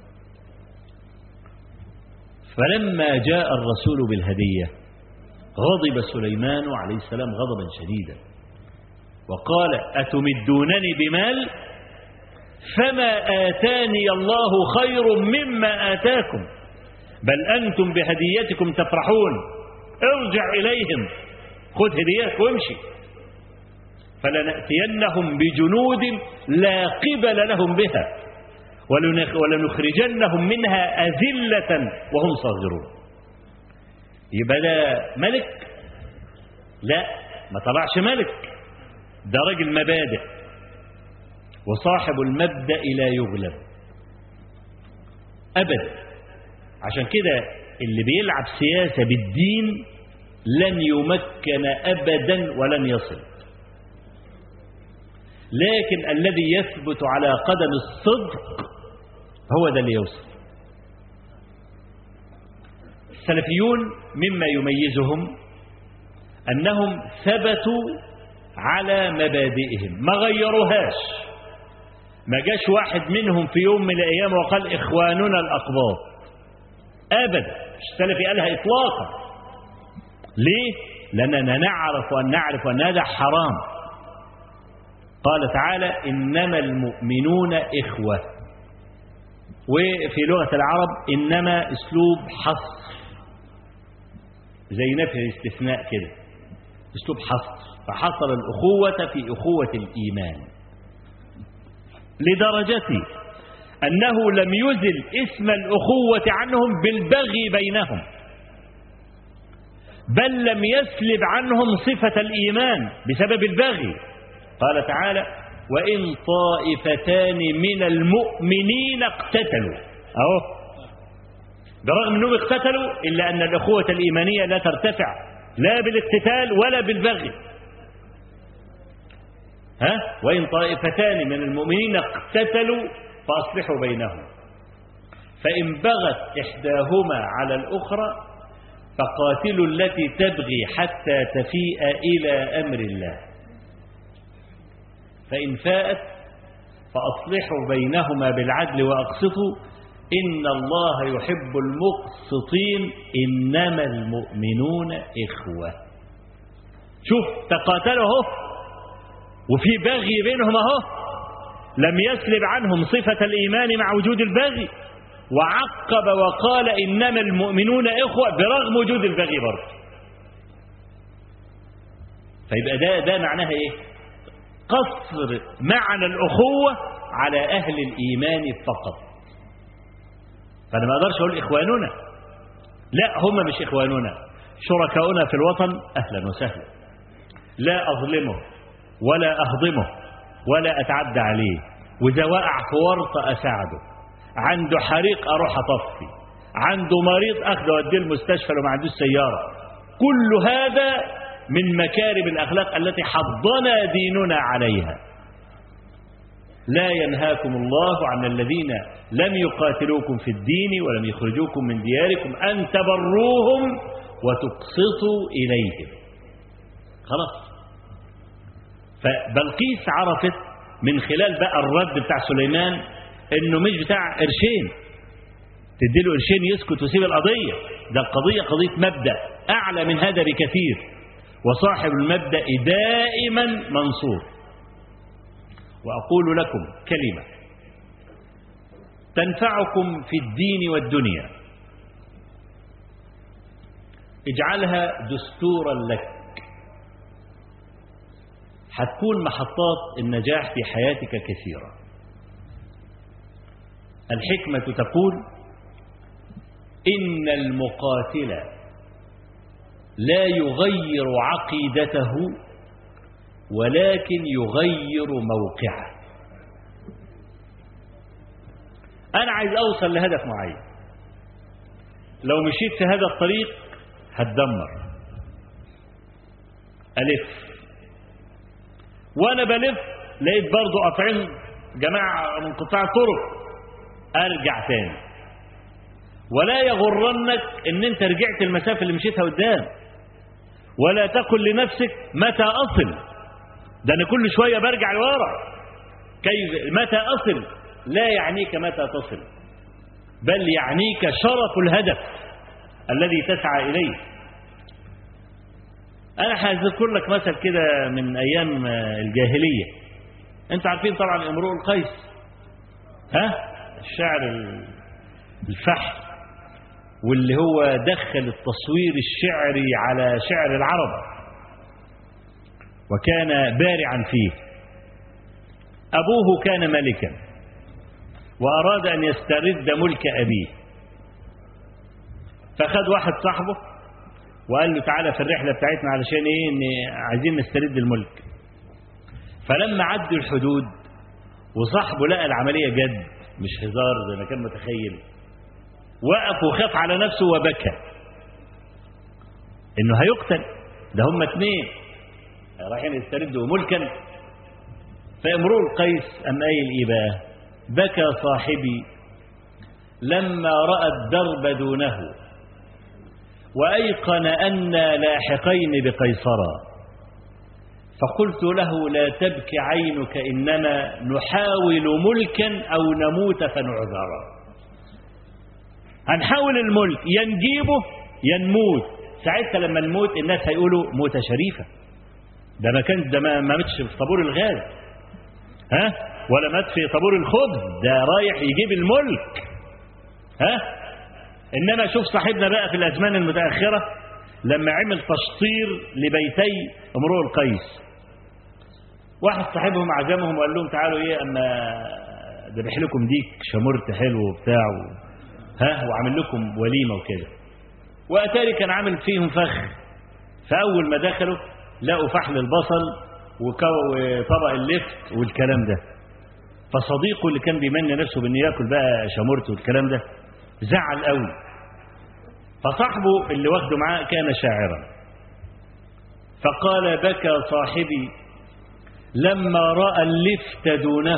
[SPEAKER 1] فلما جاء الرسول بالهدية غضب سليمان عليه السلام غضبا شديدا وقال أتمدونني بمال فما آتاني الله خير مما آتاكم بل أنتم بهديتكم تفرحون ارجع إليهم خذ هديتك وامشي فلنأتينهم بجنود لا قبل لهم بها ولنخرجنهم منها أذلة وهم صاغرون يبقى ده ملك لا ما طلعش ملك ده راجل مبادئ وصاحب المبدأ لا يغلب أبدا عشان كده اللي بيلعب سياسة بالدين لن يمكن أبدا ولن يصل لكن الذي يثبت على قدم الصدق هو ده اللي يوصل السلفيون مما يميزهم أنهم ثبتوا على مبادئهم ما غيروهاش ما جاش واحد منهم في يوم من الأيام وقال إخواننا الأقباط أبدا مش السلفي قالها إطلاقا ليه؟ لأننا نعرف وأن نعرف أن هذا حرام قال تعالى إنما المؤمنون إخوة وفي لغة العرب إنما أسلوب حصر زي نفي الاستثناء كده أسلوب حصر فحصر الأخوة في أخوة الإيمان لدرجة أنه لم يزل اسم الأخوة عنهم بالبغي بينهم بل لم يسلب عنهم صفة الإيمان بسبب البغي قال تعالى وإن طائفتان من المؤمنين اقتتلوا أهو برغم أنهم اقتتلوا إلا أن الأخوة الإيمانية لا ترتفع لا بالاقتتال ولا بالبغي ها وإن طائفتان من المؤمنين اقتتلوا فأصلحوا بينهم فإن بغت إحداهما على الأخرى فقاتلوا التي تبغي حتى تفيء إلى أمر الله فإن فاءت فأصلحوا بينهما بالعدل وأقسطوا إن الله يحب المقسطين إنما المؤمنون إخوة شوف تقاتلوا اهو وفي بغي بينهم اهو لم يسلب عنهم صفة الإيمان مع وجود البغي وعقب وقال إنما المؤمنون إخوة برغم وجود البغي برضه فيبقى ده ده معناها إيه قصر معنى الأخوة على أهل الإيمان فقط فأنا ما أقدرش أقول إخواننا لا هم مش إخواننا شركاؤنا في الوطن أهلا وسهلا لا أظلمه ولا أهضمه ولا أتعدى عليه وإذا وقع في ورطة أساعده عنده حريق أروح أطفي عنده مريض أخده وأديه المستشفى لو ما عندوش سيارة كل هذا من مكارم الأخلاق التي حضنا ديننا عليها لا ينهاكم الله عن الذين لم يقاتلوكم في الدين ولم يخرجوكم من دياركم أن تبروهم وتقسطوا إليهم خلاص فبلقيس عرفت من خلال بقى الرد بتاع سليمان انه مش بتاع قرشين تديله قرشين يسكت ويسيب القضية ده القضية قضية مبدأ أعلى من هذا بكثير وصاحب المبدأ دائما منصور وأقول لكم كلمة تنفعكم في الدين والدنيا اجعلها دستورا لك هتكون محطات النجاح في حياتك كثيرة الحكمة تقول إن المقاتل لا يغير عقيدته ولكن يغير موقعه أنا عايز أوصل لهدف معين لو مشيت في هذا الطريق هتدمر ألف وأنا بلف لقيت برضو قاطعين جماعة من قطاع الطرق أرجع تاني ولا يغرنك ان انت رجعت المسافة اللي مشيتها قدام ولا تقل لنفسك متى أصل ده أنا كل شوية برجع لورا كيف متى أصل لا يعنيك متى تصل بل يعنيك شرف الهدف الذي تسعى إليه أنا هذكر لك مثل كده من أيام الجاهلية أنت عارفين طبعا امرؤ القيس ها الشعر الفحم واللي هو دخل التصوير الشعري على شعر العرب وكان بارعا فيه أبوه كان ملكا وأراد أن يسترد ملك أبيه فخد واحد صاحبه وقال له تعالى في الرحلة بتاعتنا علشان إيه إن عايزين نسترد الملك فلما عدوا الحدود وصاحبه لقى العملية جد مش هزار زي ما كان متخيل وقف وخاف على نفسه وبكى انه هيقتل ده هم اتنين رايحين يستردوا ملكا فامرؤ القيس ام قايل ايه بقى بكى صاحبي لما راى الدرب دونه وايقن انا لاحقين بقيصرا فقلت له لا تبك عينك إنما نحاول ملكا أو نموت فنعذرا هنحاول الملك ينجيبه ينموت ساعتها لما نموت الناس هيقولوا موتة شريفة ده ما كان ده ما ماتش في طابور الغاز ها ولا مات في طابور الخبز ده رايح يجيب الملك ها انما شوف صاحبنا بقى في الازمان المتاخره لما عمل تشطير لبيتي امرؤ القيس واحد صاحبهم عزمهم وقال لهم تعالوا ايه اما ذبح لكم ديك شمرت حلو وبتاع و... ها وعامل لكم وليمه وكده واتاري كان عامل فيهم فخ فاول ما دخلوا لقوا فحل البصل وطبق اللفت والكلام ده فصديقه اللي كان بيمني نفسه بانه ياكل بقى شمرت والكلام ده زعل قوي فصاحبه اللي واخده معاه كان شاعرا فقال بكى صاحبي لما راى اللفت دونه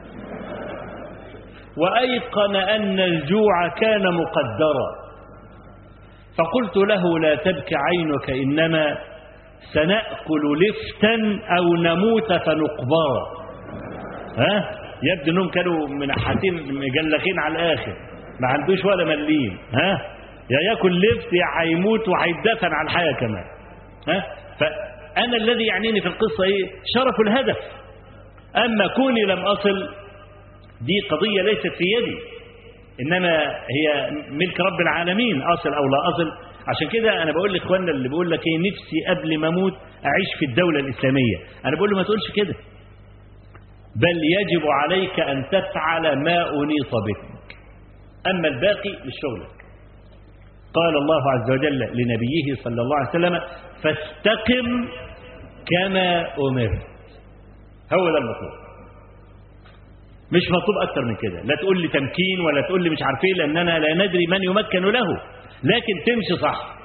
[SPEAKER 1] وايقن ان الجوع كان مقدرا فقلت له لا تبك عينك انما سناكل لفتا او نموت فنقبرا ها يبدو انهم كانوا منحتين مجلخين على الاخر ما عندوش ولا مليم ها يا ياكل لفت يا هيموت وهيدفن على الحياه كمان ها فانا الذي يعنيني في القصه ايه شرف الهدف اما كوني لم اصل دي قضيه ليست في يدي انما هي ملك رب العالمين اصل او لا اصل عشان كده انا بقول لاخواننا اللي بيقول لك ايه نفسي قبل ما اموت اعيش في الدوله الاسلاميه انا بقول له ما تقولش كده بل يجب عليك ان تفعل ما انيط بك اما الباقي لشغلك قال الله عز وجل لنبيه صلى الله عليه وسلم فاستقم كما امرت هو ده المطلوب مش مطلوب اكتر من كده لا تقول لي تمكين ولا تقول لي مش عارف ايه لاننا لا ندري من يمكن له لكن تمشي صح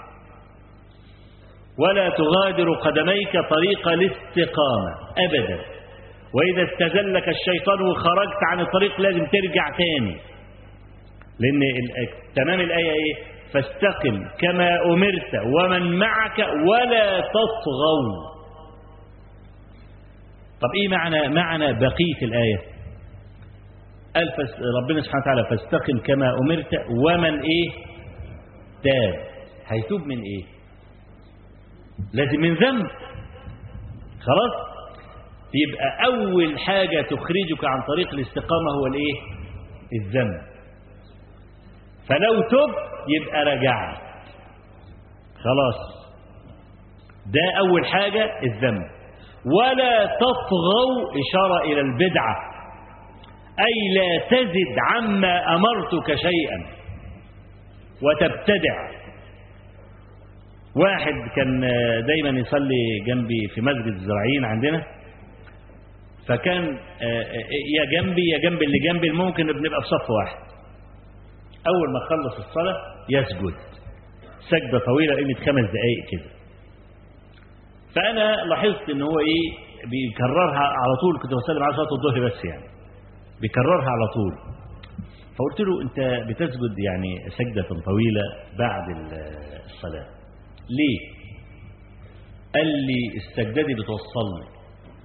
[SPEAKER 1] ولا تغادر قدميك طريق الاستقامة أبدا وإذا استزلك الشيطان وخرجت عن الطريق لازم ترجع تاني لأن تمام الآية إيه فاستقم كما أمرت ومن معك ولا تطغوا طب إيه معنى معنى بقية الآية قال ربنا سبحانه وتعالى فاستقم كما أمرت ومن إيه تاب هيتوب من إيه لازم من ذنب خلاص يبقى أول حاجة تخرجك عن طريق الاستقامة هو الإيه الذنب فلو تب يبقى رجعت خلاص ده أول حاجة الذنب ولا تطغوا إشارة إلى البدعة أي لا تزد عما أمرتك شيئا وتبتدع واحد كان دايما يصلي جنبي في مسجد الزراعيين عندنا فكان يا جنبي يا جنب اللي جنبي ممكن بنبقى في صف واحد أول ما خلص الصلاة يسجد سجدة طويلة قيمة خمس دقايق كده فأنا لاحظت إن هو إيه بيكررها على طول كنت بسلم على صلاة الظهر بس يعني بيكررها على طول فقلت له أنت بتسجد يعني سجدة طويلة بعد الصلاة ليه؟ قال لي السجدة دي بتوصلني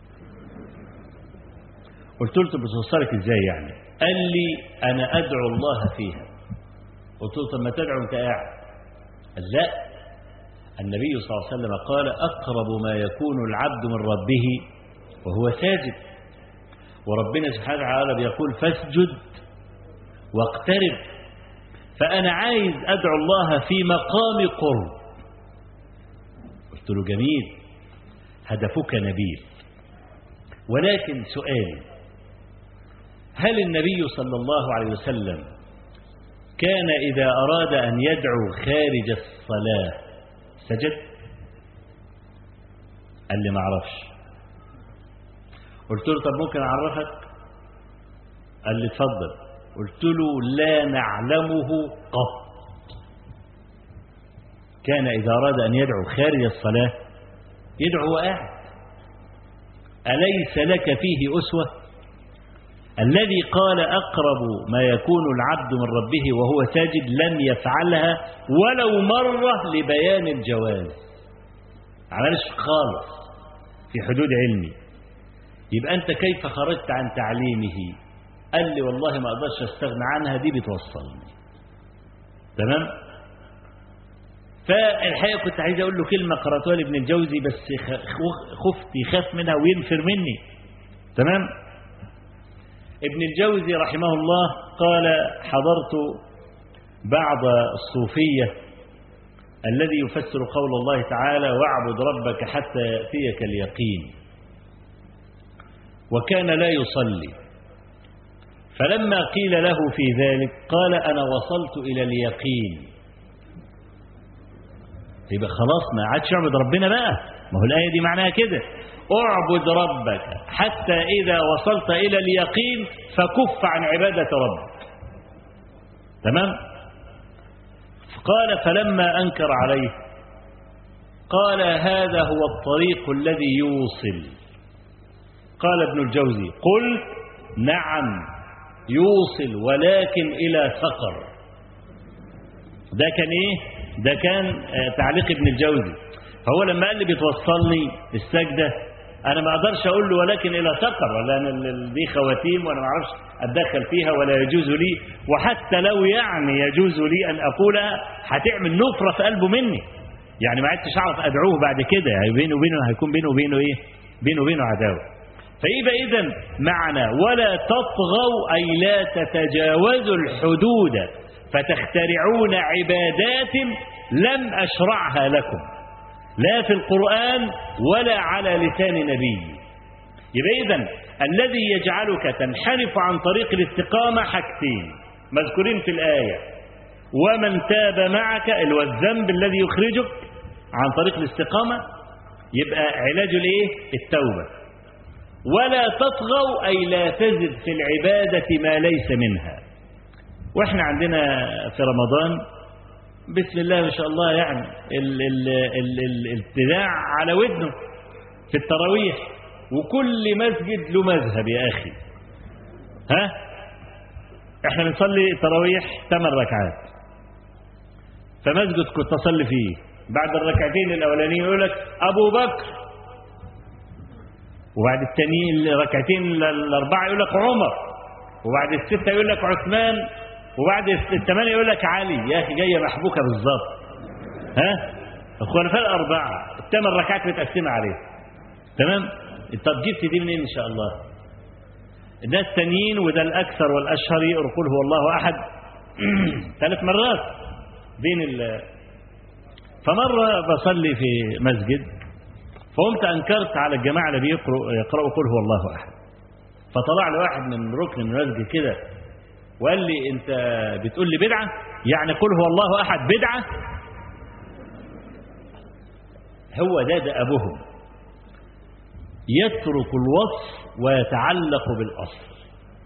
[SPEAKER 1] قلت له بتوصلك ازاي يعني قال لي انا ادعو الله فيها قلت له طب ما تدعو انت قاعد قال لا النبي صلى الله عليه وسلم قال اقرب ما يكون العبد من ربه وهو ساجد وربنا سبحانه وتعالى بيقول فاسجد واقترب فانا عايز ادعو الله في مقام قرب قلت له جميل هدفك نبيل ولكن سؤالي هل النبي صلى الله عليه وسلم كان إذا أراد أن يدعو خارج الصلاة سجد قال لي ما اعرفش قلت له طب ممكن أعرفك قال لي اتفضل قلت له لا نعلمه قط كان إذا أراد أن يدعو خارج الصلاة يدعو قاعد أليس لك فيه أسوة الذي قال أقرب ما يكون العبد من ربه وهو ساجد لم يفعلها ولو مرة لبيان الجواز عملش خالص في حدود علمي يبقى أنت كيف خرجت عن تعليمه قال لي والله ما أقدرش أستغنى عنها دي بتوصلني تمام فالحقيقة كنت عايز أقول له كلمة قرأتها لابن الجوزي بس خفت يخاف منها وينفر مني تمام ابن الجوزي رحمه الله قال حضرت بعض الصوفية الذي يفسر قول الله تعالى واعبد ربك حتى يأتيك اليقين وكان لا يصلي فلما قيل له في ذلك قال أنا وصلت إلى اليقين يبقى خلاص ما عادش يعبد ربنا بقى ما هو الآية دي معناها كده اعبد ربك حتى إذا وصلت إلى اليقين فكف عن عبادة ربك تمام قال فلما أنكر عليه قال هذا هو الطريق الذي يوصل قال ابن الجوزي قلت نعم يوصل ولكن إلى سقر ده كان إيه ده كان تعليق ابن الجوزي فهو لما قال لي بتوصلني السجدة أنا ما أقدرش أقول له ولكن إلى سقر ولا أنا دي خواتيم وأنا ما أعرفش أتدخل فيها ولا يجوز لي وحتى لو يعني يجوز لي أن أقولها هتعمل نفرة في قلبه مني يعني ما عدتش أعرف أدعوه بعد كده يعني بينه وبينه هيكون بينه وبينه إيه بينه وبينه عداوة فيبقى إذا معنى ولا تطغوا أي لا تتجاوزوا الحدود فتخترعون عبادات لم أشرعها لكم لا في القرآن ولا على لسان نبي يبقى إذن الذي يجعلك تنحرف عن طريق الاستقامة حاجتين مذكورين في الآية ومن تاب معك الذنب الذي يخرجك عن طريق الاستقامة يبقى علاج الايه التوبة ولا تطغوا أي لا تزد في العبادة ما ليس منها واحنا عندنا في رمضان بسم الله ما شاء الله يعني ال ال ال ال الابتداع على ودنه في التراويح وكل مسجد له مذهب يا أخي ها احنا بنصلي التراويح ثمان ركعات فمسجد كنت أصلي فيه بعد الركعتين الأولانيين يقول لك أبو بكر وبعد الثانيين الركعتين الأربعة يقول لك عمر وبعد الستة يقول لك عثمان وبعد الثمانية يقول لك علي يا أخي جاية محبوكة بالظبط ها الخلفاء الأربعة الثمان ركعات متقسمة عليه تمام طب جبت دي منين إن شاء الله الناس التانيين وده الأكثر والأشهر يقول قل هو الله أحد ثلاث مرات بين ال فمرة بصلي في مسجد فقمت أنكرت على الجماعة اللي بيقرأوا يقرأوا قل هو الله أحد فطلع لي واحد من ركن من المسجد كده وقال لي انت بتقول لي بدعة يعني قل هو الله أحد بدعة هو ده ده أبوهم يترك الوصف ويتعلق بالأصل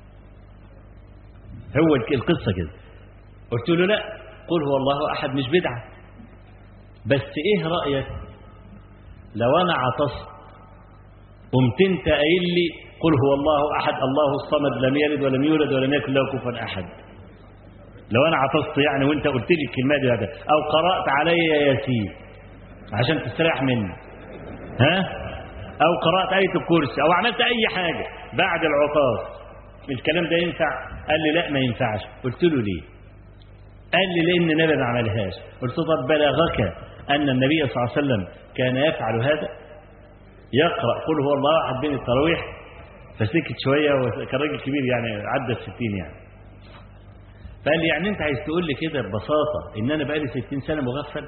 [SPEAKER 1] هو القصة كده قلت له لا قل هو الله أحد مش بدعة بس إيه رأيك لو أنا عطست قمت أنت قايل لي قل هو الله أحد الله الصمد لم يلد ولم يولد ولم يكن له كفوا أحد لو أنا عطست يعني وأنت قلت لي الكلمة دي هذا أو قرأت علي ياسين عشان تستريح مني ها أو قرأت آية الكرسي أو عملت أي حاجة بعد العطاس الكلام ده ينفع قال لي لا ما ينفعش قلت له ليه قال لي لأن النبي ما عملهاش قلت طب بلغك أن النبي صلى الله عليه وسلم كان يفعل هذا يقرأ قل هو الله أحد بين التراويح فسكت شوية وكان راجل كبير يعني عدى الستين يعني فقال لي يعني انت عايز تقول لي كده ببساطة ان انا بقالي ستين سنة مغفل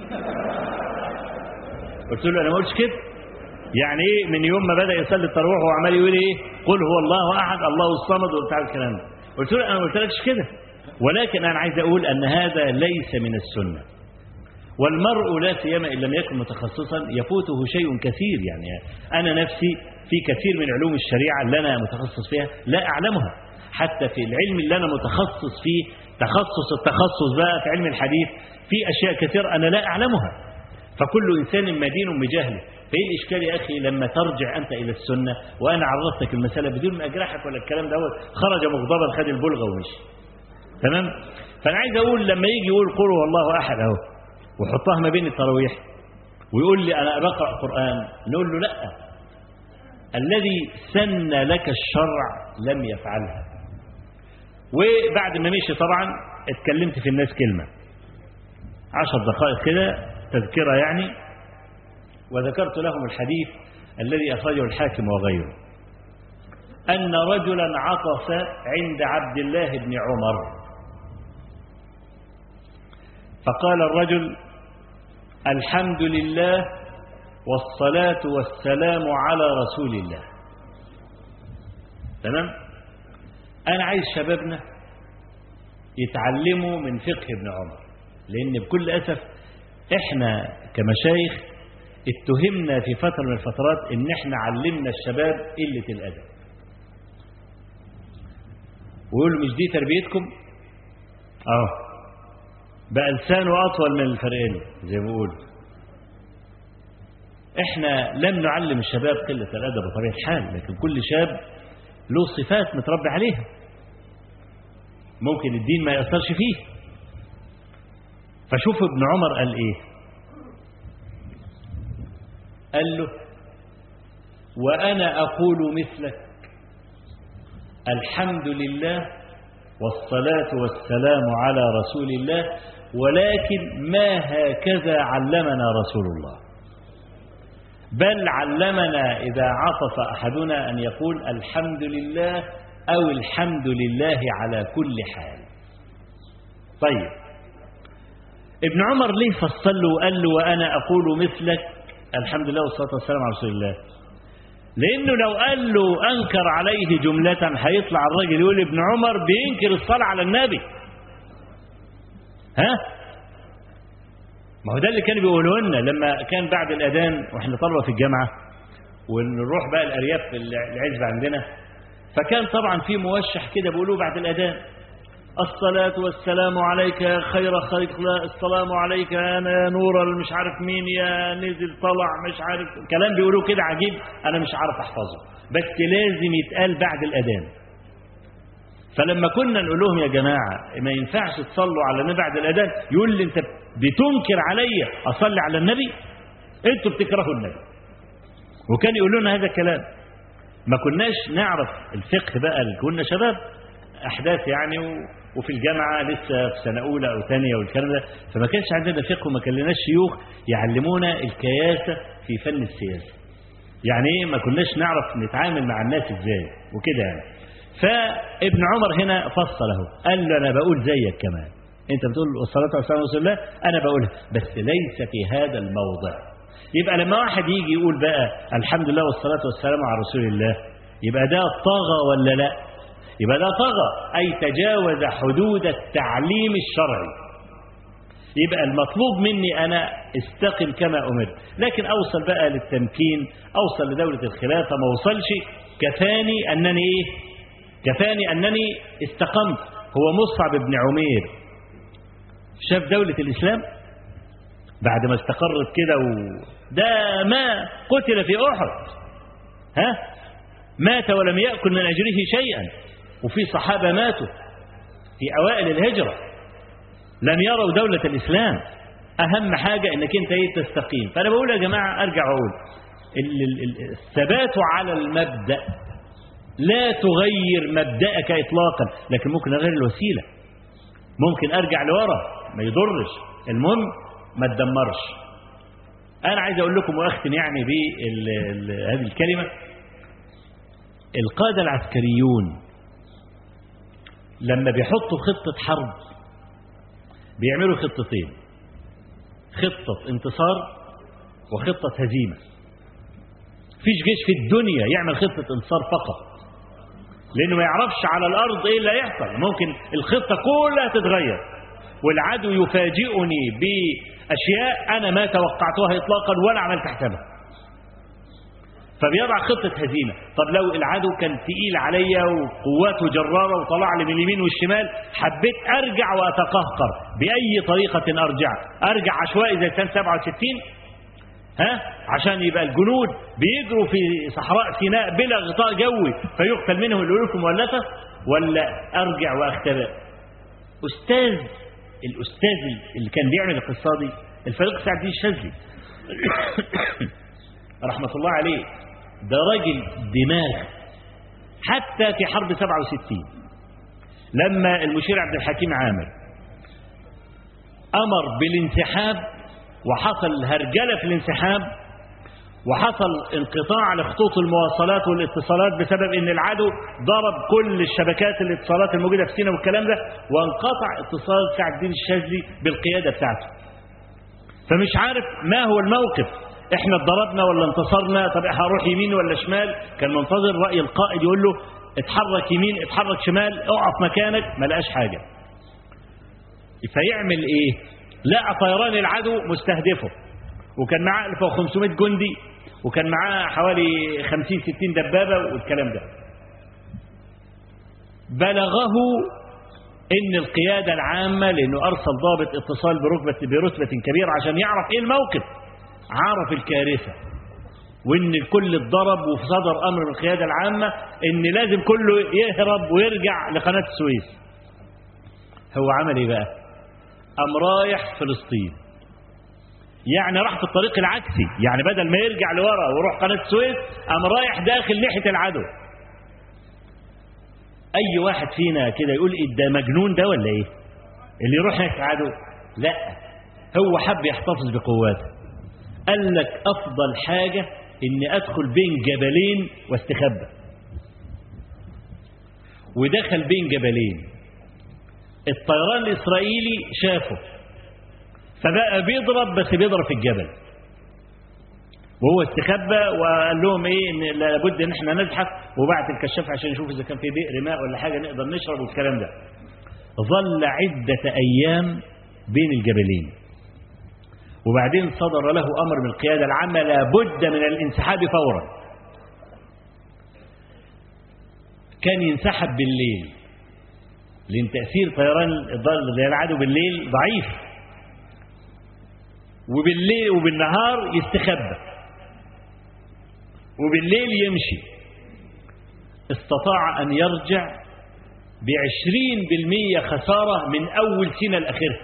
[SPEAKER 1] قلت له انا ما قلتش كده يعني ايه من يوم ما بدأ يصلي التراويح وعمال يقول ايه قل هو الله احد الله الصمد وبتاع الكلام ده قلت له انا ما قلتلكش كده ولكن انا عايز اقول ان هذا ليس من السنه والمرء لا سيما ان لم يكن متخصصا يفوته شيء كثير يعني انا نفسي في كثير من علوم الشريعه اللي انا متخصص فيها لا اعلمها حتى في العلم اللي انا متخصص فيه تخصص التخصص بقى في علم الحديث في اشياء كثير انا لا اعلمها فكل انسان مدين بجهله فايه الاشكال يا اخي لما ترجع انت الى السنه وانا عرضتك المساله بدون ما اجرحك ولا الكلام دوت خرج مغضبا خد البلغه ومشي تمام فانا عايز اقول لما يجي يقول قل هو الله احد اهو وحطها ما بين التراويح ويقول لي أنا بقرأ قرآن نقول له لا الذي سن لك الشرع لم يفعلها وبعد ما مشي طبعا اتكلمت في الناس كلمة عشر دقائق كده تذكرة يعني وذكرت لهم الحديث الذي أخرجه الحاكم وغيره أن رجلا عطس عند عبد الله بن عمر فقال الرجل الحمد لله والصلاة والسلام على رسول الله تمام أنا عايز شبابنا يتعلموا من فقه ابن عمر لأن بكل أسف إحنا كمشايخ اتهمنا في فترة من الفترات إن إحنا علمنا الشباب قلة الأدب ويقولوا مش دي تربيتكم اه بقى لسانه أطول من الفرقين زي ما بيقولوا احنا لم نعلم الشباب قلة الأدب بطبيعة الحال لكن كل شاب له صفات متربي عليها ممكن الدين ما يأثرش فيه فشوف ابن عمر قال ايه قال له وأنا أقول مثلك الحمد لله والصلاة والسلام على رسول الله ولكن ما هكذا علمنا رسول الله بل علمنا إذا عطف أحدنا أن يقول الحمد لله أو الحمد لله على كل حال طيب ابن عمر ليه فصل له وقال له وأنا أقول مثلك الحمد لله والصلاة والسلام على رسول الله لأنه لو قال له أنكر عليه جملة هيطلع الراجل يقول ابن عمر بينكر الصلاة على النبي ها ما هو ده اللي كانوا بيقولوا لنا لما كان بعد الأذان وإحنا طلبة في الجامعة ونروح بقى الأرياف في العزبة عندنا فكان طبعا في موشح كده بيقولوه بعد الأذان الصلاة والسلام عليك يا خير خلق الله السلام عليك أنا يا نور مش عارف مين يا نزل طلع مش عارف كلام بيقولوه كده عجيب أنا مش عارف أحفظه بس لازم يتقال بعد الأذان فلما كنا نقول لهم يا جماعة ما ينفعش تصلوا على النبي بعد الأذان يقول لي أنت بتنكر عليا أصلي على النبي أنتوا بتكرهوا النبي وكان يقول لنا هذا الكلام ما كناش نعرف الفقه بقى اللي كنا شباب أحداث يعني و... وفي الجامعة لسه في سنة أولى أو ثانية والكلام ده فما كانش عندنا فقه وما كان لناش شيوخ يعلمونا الكياسة في فن السياسة يعني ايه ما كناش نعرف نتعامل مع الناس ازاي وكده يعني فابن عمر هنا فصله قال له انا بقول زيك كمان انت بتقول الصلاة والسلام على رسول الله انا بقولها بس ليس في هذا الموضع يبقى لما واحد يجي يقول بقى الحمد لله والصلاة والسلام على رسول الله يبقى ده طغى ولا لا يبقى ده طغى أي تجاوز حدود التعليم الشرعي يبقى المطلوب مني أنا استقم كما أمرت لكن أوصل بقى للتمكين أوصل لدولة الخلافة ما وصلش كفاني أنني إيه كفاني أنني استقمت هو مصعب بن عمير شاف دولة الإسلام بعد ما استقرت كده و... ده ما قتل في أحد ها مات ولم يأكل من أجره شيئا وفي صحابة ماتوا في أوائل الهجرة لم يروا دولة الإسلام أهم حاجة أنك أنت إيه تستقيم فأنا بقول يا جماعة أرجع أقول الثبات على المبدأ لا تغير مبدأك إطلاقا لكن ممكن أغير الوسيلة ممكن أرجع لورا ما يضرش المهم ما تدمرش أنا عايز أقول لكم وأختم يعني بهذه الكلمة القادة العسكريون لما بيحطوا خطة حرب بيعملوا خطتين خطة انتصار وخطة هزيمة فيش جيش في الدنيا يعمل خطة انتصار فقط لأنه ما يعرفش على الأرض إيه اللي هيحصل ممكن الخطة كلها تتغير والعدو يفاجئني بأشياء أنا ما توقعتها إطلاقا ولا عملت حسابها فبيضع خطة هزيمة طب لو العدو كان تقيل عليا وقواته جرارة وطلع لي من اليمين والشمال حبيت أرجع وأتقهقر بأي طريقة أرجع أرجع عشوائي زي سنة 67 ها عشان يبقى الجنود بيجروا في صحراء سيناء بلا غطاء جوي فيقتل منهم الألوف المؤلفة ولا أرجع وأختبئ أستاذ الأستاذ اللي كان بيعمل القصة دي الفريق سعد الدين الشاذلي رحمة الله عليه ده راجل دماغ حتى في حرب 67 لما المشير عبد الحكيم عامر أمر بالانسحاب وحصل هرجلة في الانسحاب وحصل انقطاع لخطوط المواصلات والاتصالات بسبب ان العدو ضرب كل الشبكات الاتصالات الموجوده في سيناء والكلام ده وانقطع اتصال سعد الدين الشاذلي بالقياده بتاعته فمش عارف ما هو الموقف احنا اتضربنا ولا انتصرنا طب هروح يمين ولا شمال كان منتظر راي القائد يقول له اتحرك يمين اتحرك شمال اقف مكانك ما لقاش حاجه فيعمل ايه لقى طيران العدو مستهدفه وكان معاه 1500 جندي وكان معاه حوالي 50 60 دبابه والكلام ده بلغه ان القياده العامه لانه ارسل ضابط اتصال برتبه برتبه كبيره عشان يعرف ايه الموقف عرف الكارثه وان الكل اتضرب وفي صدر امر من القياده العامه ان لازم كله يهرب ويرجع لقناه السويس هو عمل ايه بقى قام رايح فلسطين يعني راح في الطريق العكسي يعني بدل ما يرجع لورا ويروح قناه السويس قام رايح داخل ناحيه العدو اي واحد فينا كده يقول إيه ده مجنون ده ولا ايه اللي يروح ناحيه العدو لا هو حب يحتفظ بقواته قال لك افضل حاجه اني ادخل بين جبلين واستخبى ودخل بين جبلين الطيران الاسرائيلي شافه فبقى بيضرب بس بيضرب في الجبل وهو استخبى وقال لهم ايه ان لابد ان احنا نزحف وبعت الكشاف عشان نشوف اذا كان في بئر ماء ولا حاجه نقدر نشرب والكلام ده ظل عده ايام بين الجبلين وبعدين صدر له امر من القياده العامه لابد من الانسحاب فورا كان ينسحب بالليل لان تاثير طيران العدو بالليل ضعيف وبالليل وبالنهار يستخبى وبالليل يمشي استطاع أن يرجع بعشرين بالمية خسارة من أول سنة لآخرها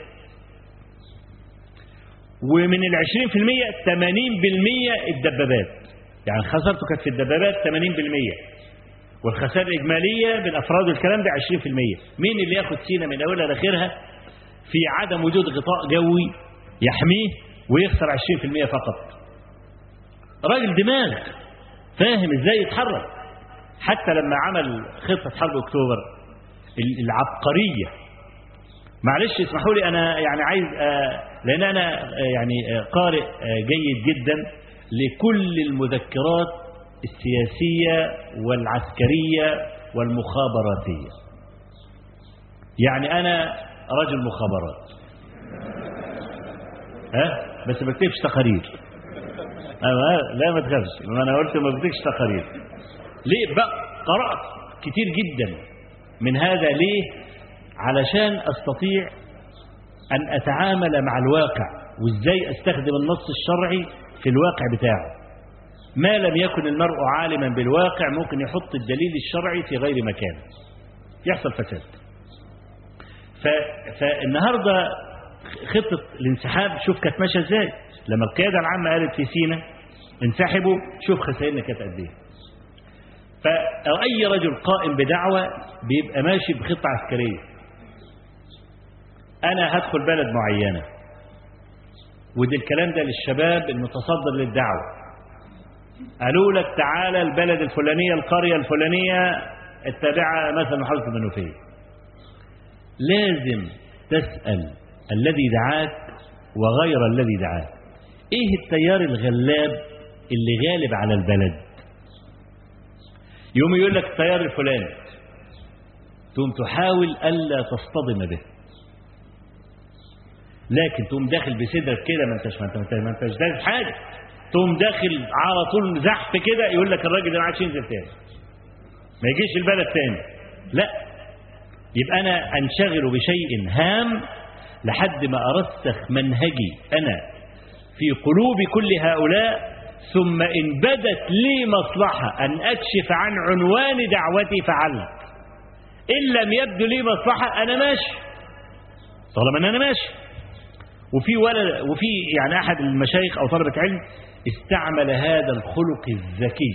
[SPEAKER 1] ومن العشرين في المية تمانين بالمية الدبابات يعني خسارته كانت في الدبابات تمانين بالمية والخسائر الإجمالية بالأفراد والكلام ده عشرين في المية مين اللي ياخد سينا من أولها لآخرها في عدم وجود غطاء جوي يحميه ويخسر 20% فقط راجل دماغ فاهم ازاي يتحرك حتى لما عمل خطة حرب اكتوبر العبقرية معلش اسمحوا لي انا يعني عايز آه لان انا آه يعني آه قارئ جيد جدا لكل المذكرات السياسية والعسكرية والمخابراتية يعني انا رجل مخابرات ها بس ما بكتبش تقارير لا ما تخافش ما انا قلت ما بكتبش تقارير ليه بقى قرات كتير جدا من هذا ليه علشان استطيع ان اتعامل مع الواقع وازاي استخدم النص الشرعي في الواقع بتاعه ما لم يكن المرء عالما بالواقع ممكن يحط الدليل الشرعي في غير مكانه يحصل فساد فالنهارده خطة الانسحاب شوف كانت ماشية ازاي لما القيادة العامة قالت في سينا انسحبوا شوف خسائرنا كانت قد ايه فأي رجل قائم بدعوة بيبقى ماشي بخطة عسكرية أنا هدخل بلد معينة ودي الكلام ده للشباب المتصدر للدعوة قالوا لك تعالى البلد الفلانية القرية الفلانية التابعة مثلا محافظة المنوفية لازم تسأل الذي دعاك وغير الذي دعاك ايه التيار الغلاب اللي غالب على البلد يوم يقول لك التيار الفلاني تقوم تحاول الا تصطدم به لكن تقوم داخل بصدرك كده ما انتش ما انت ما انتش داخل حاجه تقوم داخل على طول زحف كده يقول لك الراجل ده ما عادش ينزل تاني ما يجيش البلد تاني لا يبقى انا انشغل بشيء هام لحد ما أرسخ منهجي أنا في قلوب كل هؤلاء ثم إن بدت لي مصلحة أن أكشف عن عنوان دعوتي فعلت إن لم يبدو لي مصلحة أنا ماشي طالما أن أنا ماشي وفي ولد وفي يعني أحد المشايخ أو طلبة علم استعمل هذا الخلق الذكي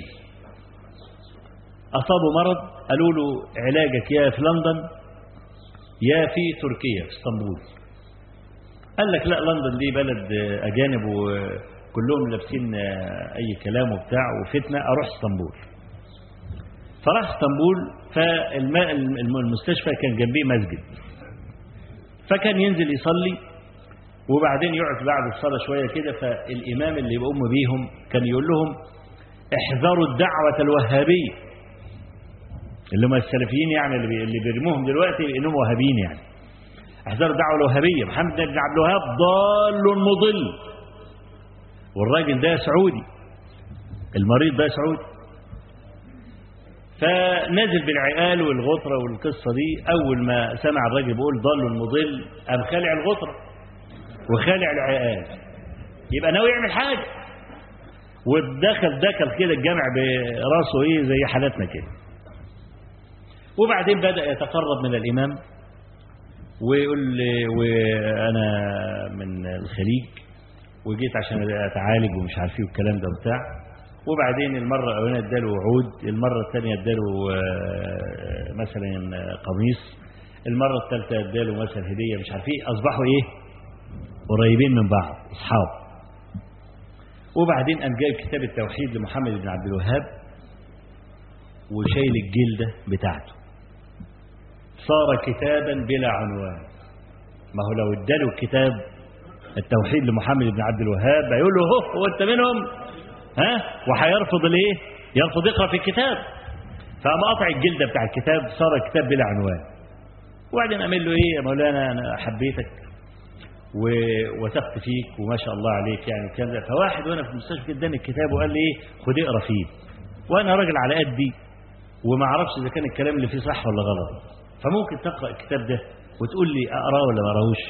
[SPEAKER 1] أصابه مرض قالوا له علاجك يا في لندن يا في تركيا في اسطنبول قال لك لا لندن دي بلد أجانب كلهم لابسين أي كلام وبتاع وفتنة أروح اسطنبول فراح اسطنبول فالمستشفى كان جنبيه مسجد فكان ينزل يصلي وبعدين يقعد بعد الصلاة شوية كده فالإمام اللي بيقوم بيهم كان يقول لهم احذروا الدعوة الوهابية اللي هم السلفيين يعني اللي اللي بيرموهم دلوقتي انهم وهابيين يعني احذروا الدعوة الوهابية محمد بن عبد الوهاب ضال مضل والراجل ده سعودي المريض ده سعودي فنزل بالعقال والغطرة والقصة دي أول ما سمع الراجل بيقول ضال مضل قام خالع الغطرة وخالع العقال يبقى ناوي يعمل حاجة ودخل دخل كده الجامع براسه ايه زي حالاتنا كده وبعدين بدأ يتقرب من الإمام ويقول لي وأنا من الخليج وجيت عشان أتعالج ومش عارف ايه والكلام ده وبتاع وبعدين المرة الأولانية اداله وعود المرة الثانية اداله مثلا قميص المرة الثالثة اداله مثلا هدية مش عارف ايه أصبحوا ايه قريبين من بعض أصحاب وبعدين قام جايب كتاب التوحيد لمحمد بن عبد الوهاب وشايل الجلدة بتاعته صار كتابا بلا عنوان ما هو لو اداله الكتاب التوحيد لمحمد بن عبد الوهاب هيقول له هو هو انت منهم ها وهيرفض الايه يرفض يقرا في الكتاب فقام قطع الجلده بتاع الكتاب صار الكتاب بلا عنوان وبعدين قام له ايه يا مولانا انا حبيتك ووثقت فيك وما شاء الله عليك يعني كذا فواحد وانا في المستشفى اداني الكتاب وقال لي ايه خد اقرا فيه وانا راجل على قدي وما اعرفش اذا كان الكلام اللي فيه صح ولا غلط فممكن تقرا الكتاب ده وتقول لي اقراه ولا ما اقراهوش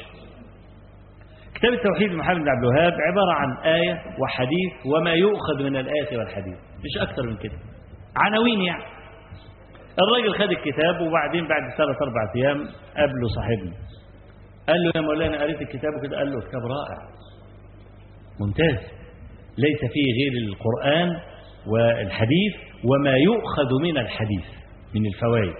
[SPEAKER 1] كتاب التوحيد لمحمد بن عبد الوهاب عباره عن ايه وحديث وما يؤخذ من الايه والحديث مش اكتر من كده عناوين يعني الراجل خد الكتاب وبعدين بعد ثلاث اربع ايام قابله صاحبنا قال له يا مولانا قريت الكتاب وكده قال له كتاب رائع ممتاز ليس فيه غير القرآن والحديث وما يؤخذ من الحديث من الفوائد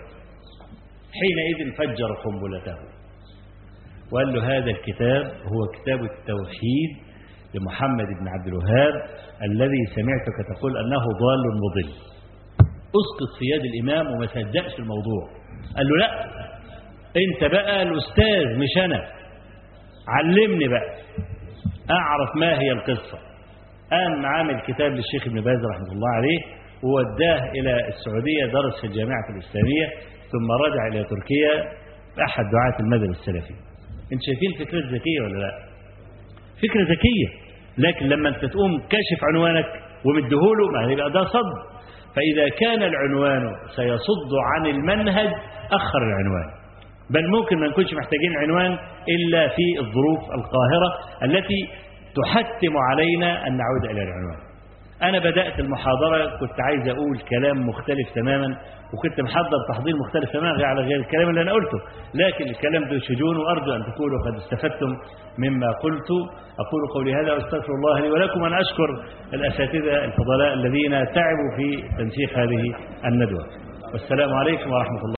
[SPEAKER 1] حينئذ فجر قنبلته وقال له هذا الكتاب هو كتاب التوحيد لمحمد بن عبد الوهاب الذي سمعتك تقول أنه ضال مضل اسقط في يد الإمام وما صدقش الموضوع قال له لا انت بقى الاستاذ مش انا علمني بقى اعرف ما هي القصة قام عامل كتاب للشيخ ابن باز رحمه الله عليه ووداه الى السعودية درس في الجامعة الاسلامية ثم رجع الى تركيا احد دعاة المذهب السلفي انت شايفين فكرة ذكية ولا لا فكرة ذكية لكن لما انت تقوم كاشف عنوانك ومديهوله ما هيبقى ده صد فإذا كان العنوان سيصد عن المنهج أخر العنوان بل ممكن ما نكونش محتاجين عنوان إلا في الظروف القاهرة التي تحتم علينا أن نعود إلى العنوان أنا بدأت المحاضرة كنت عايز أقول كلام مختلف تماما وكنت محضر تحضير مختلف تماما على غير الكلام اللي أنا قلته لكن الكلام ده شجون وأرجو أن تكونوا قد استفدتم مما قلت أقول قولي هذا وأستغفر الله لي ولكم أن أشكر الأساتذة الفضلاء الذين تعبوا في تنسيق هذه الندوة والسلام عليكم ورحمة الله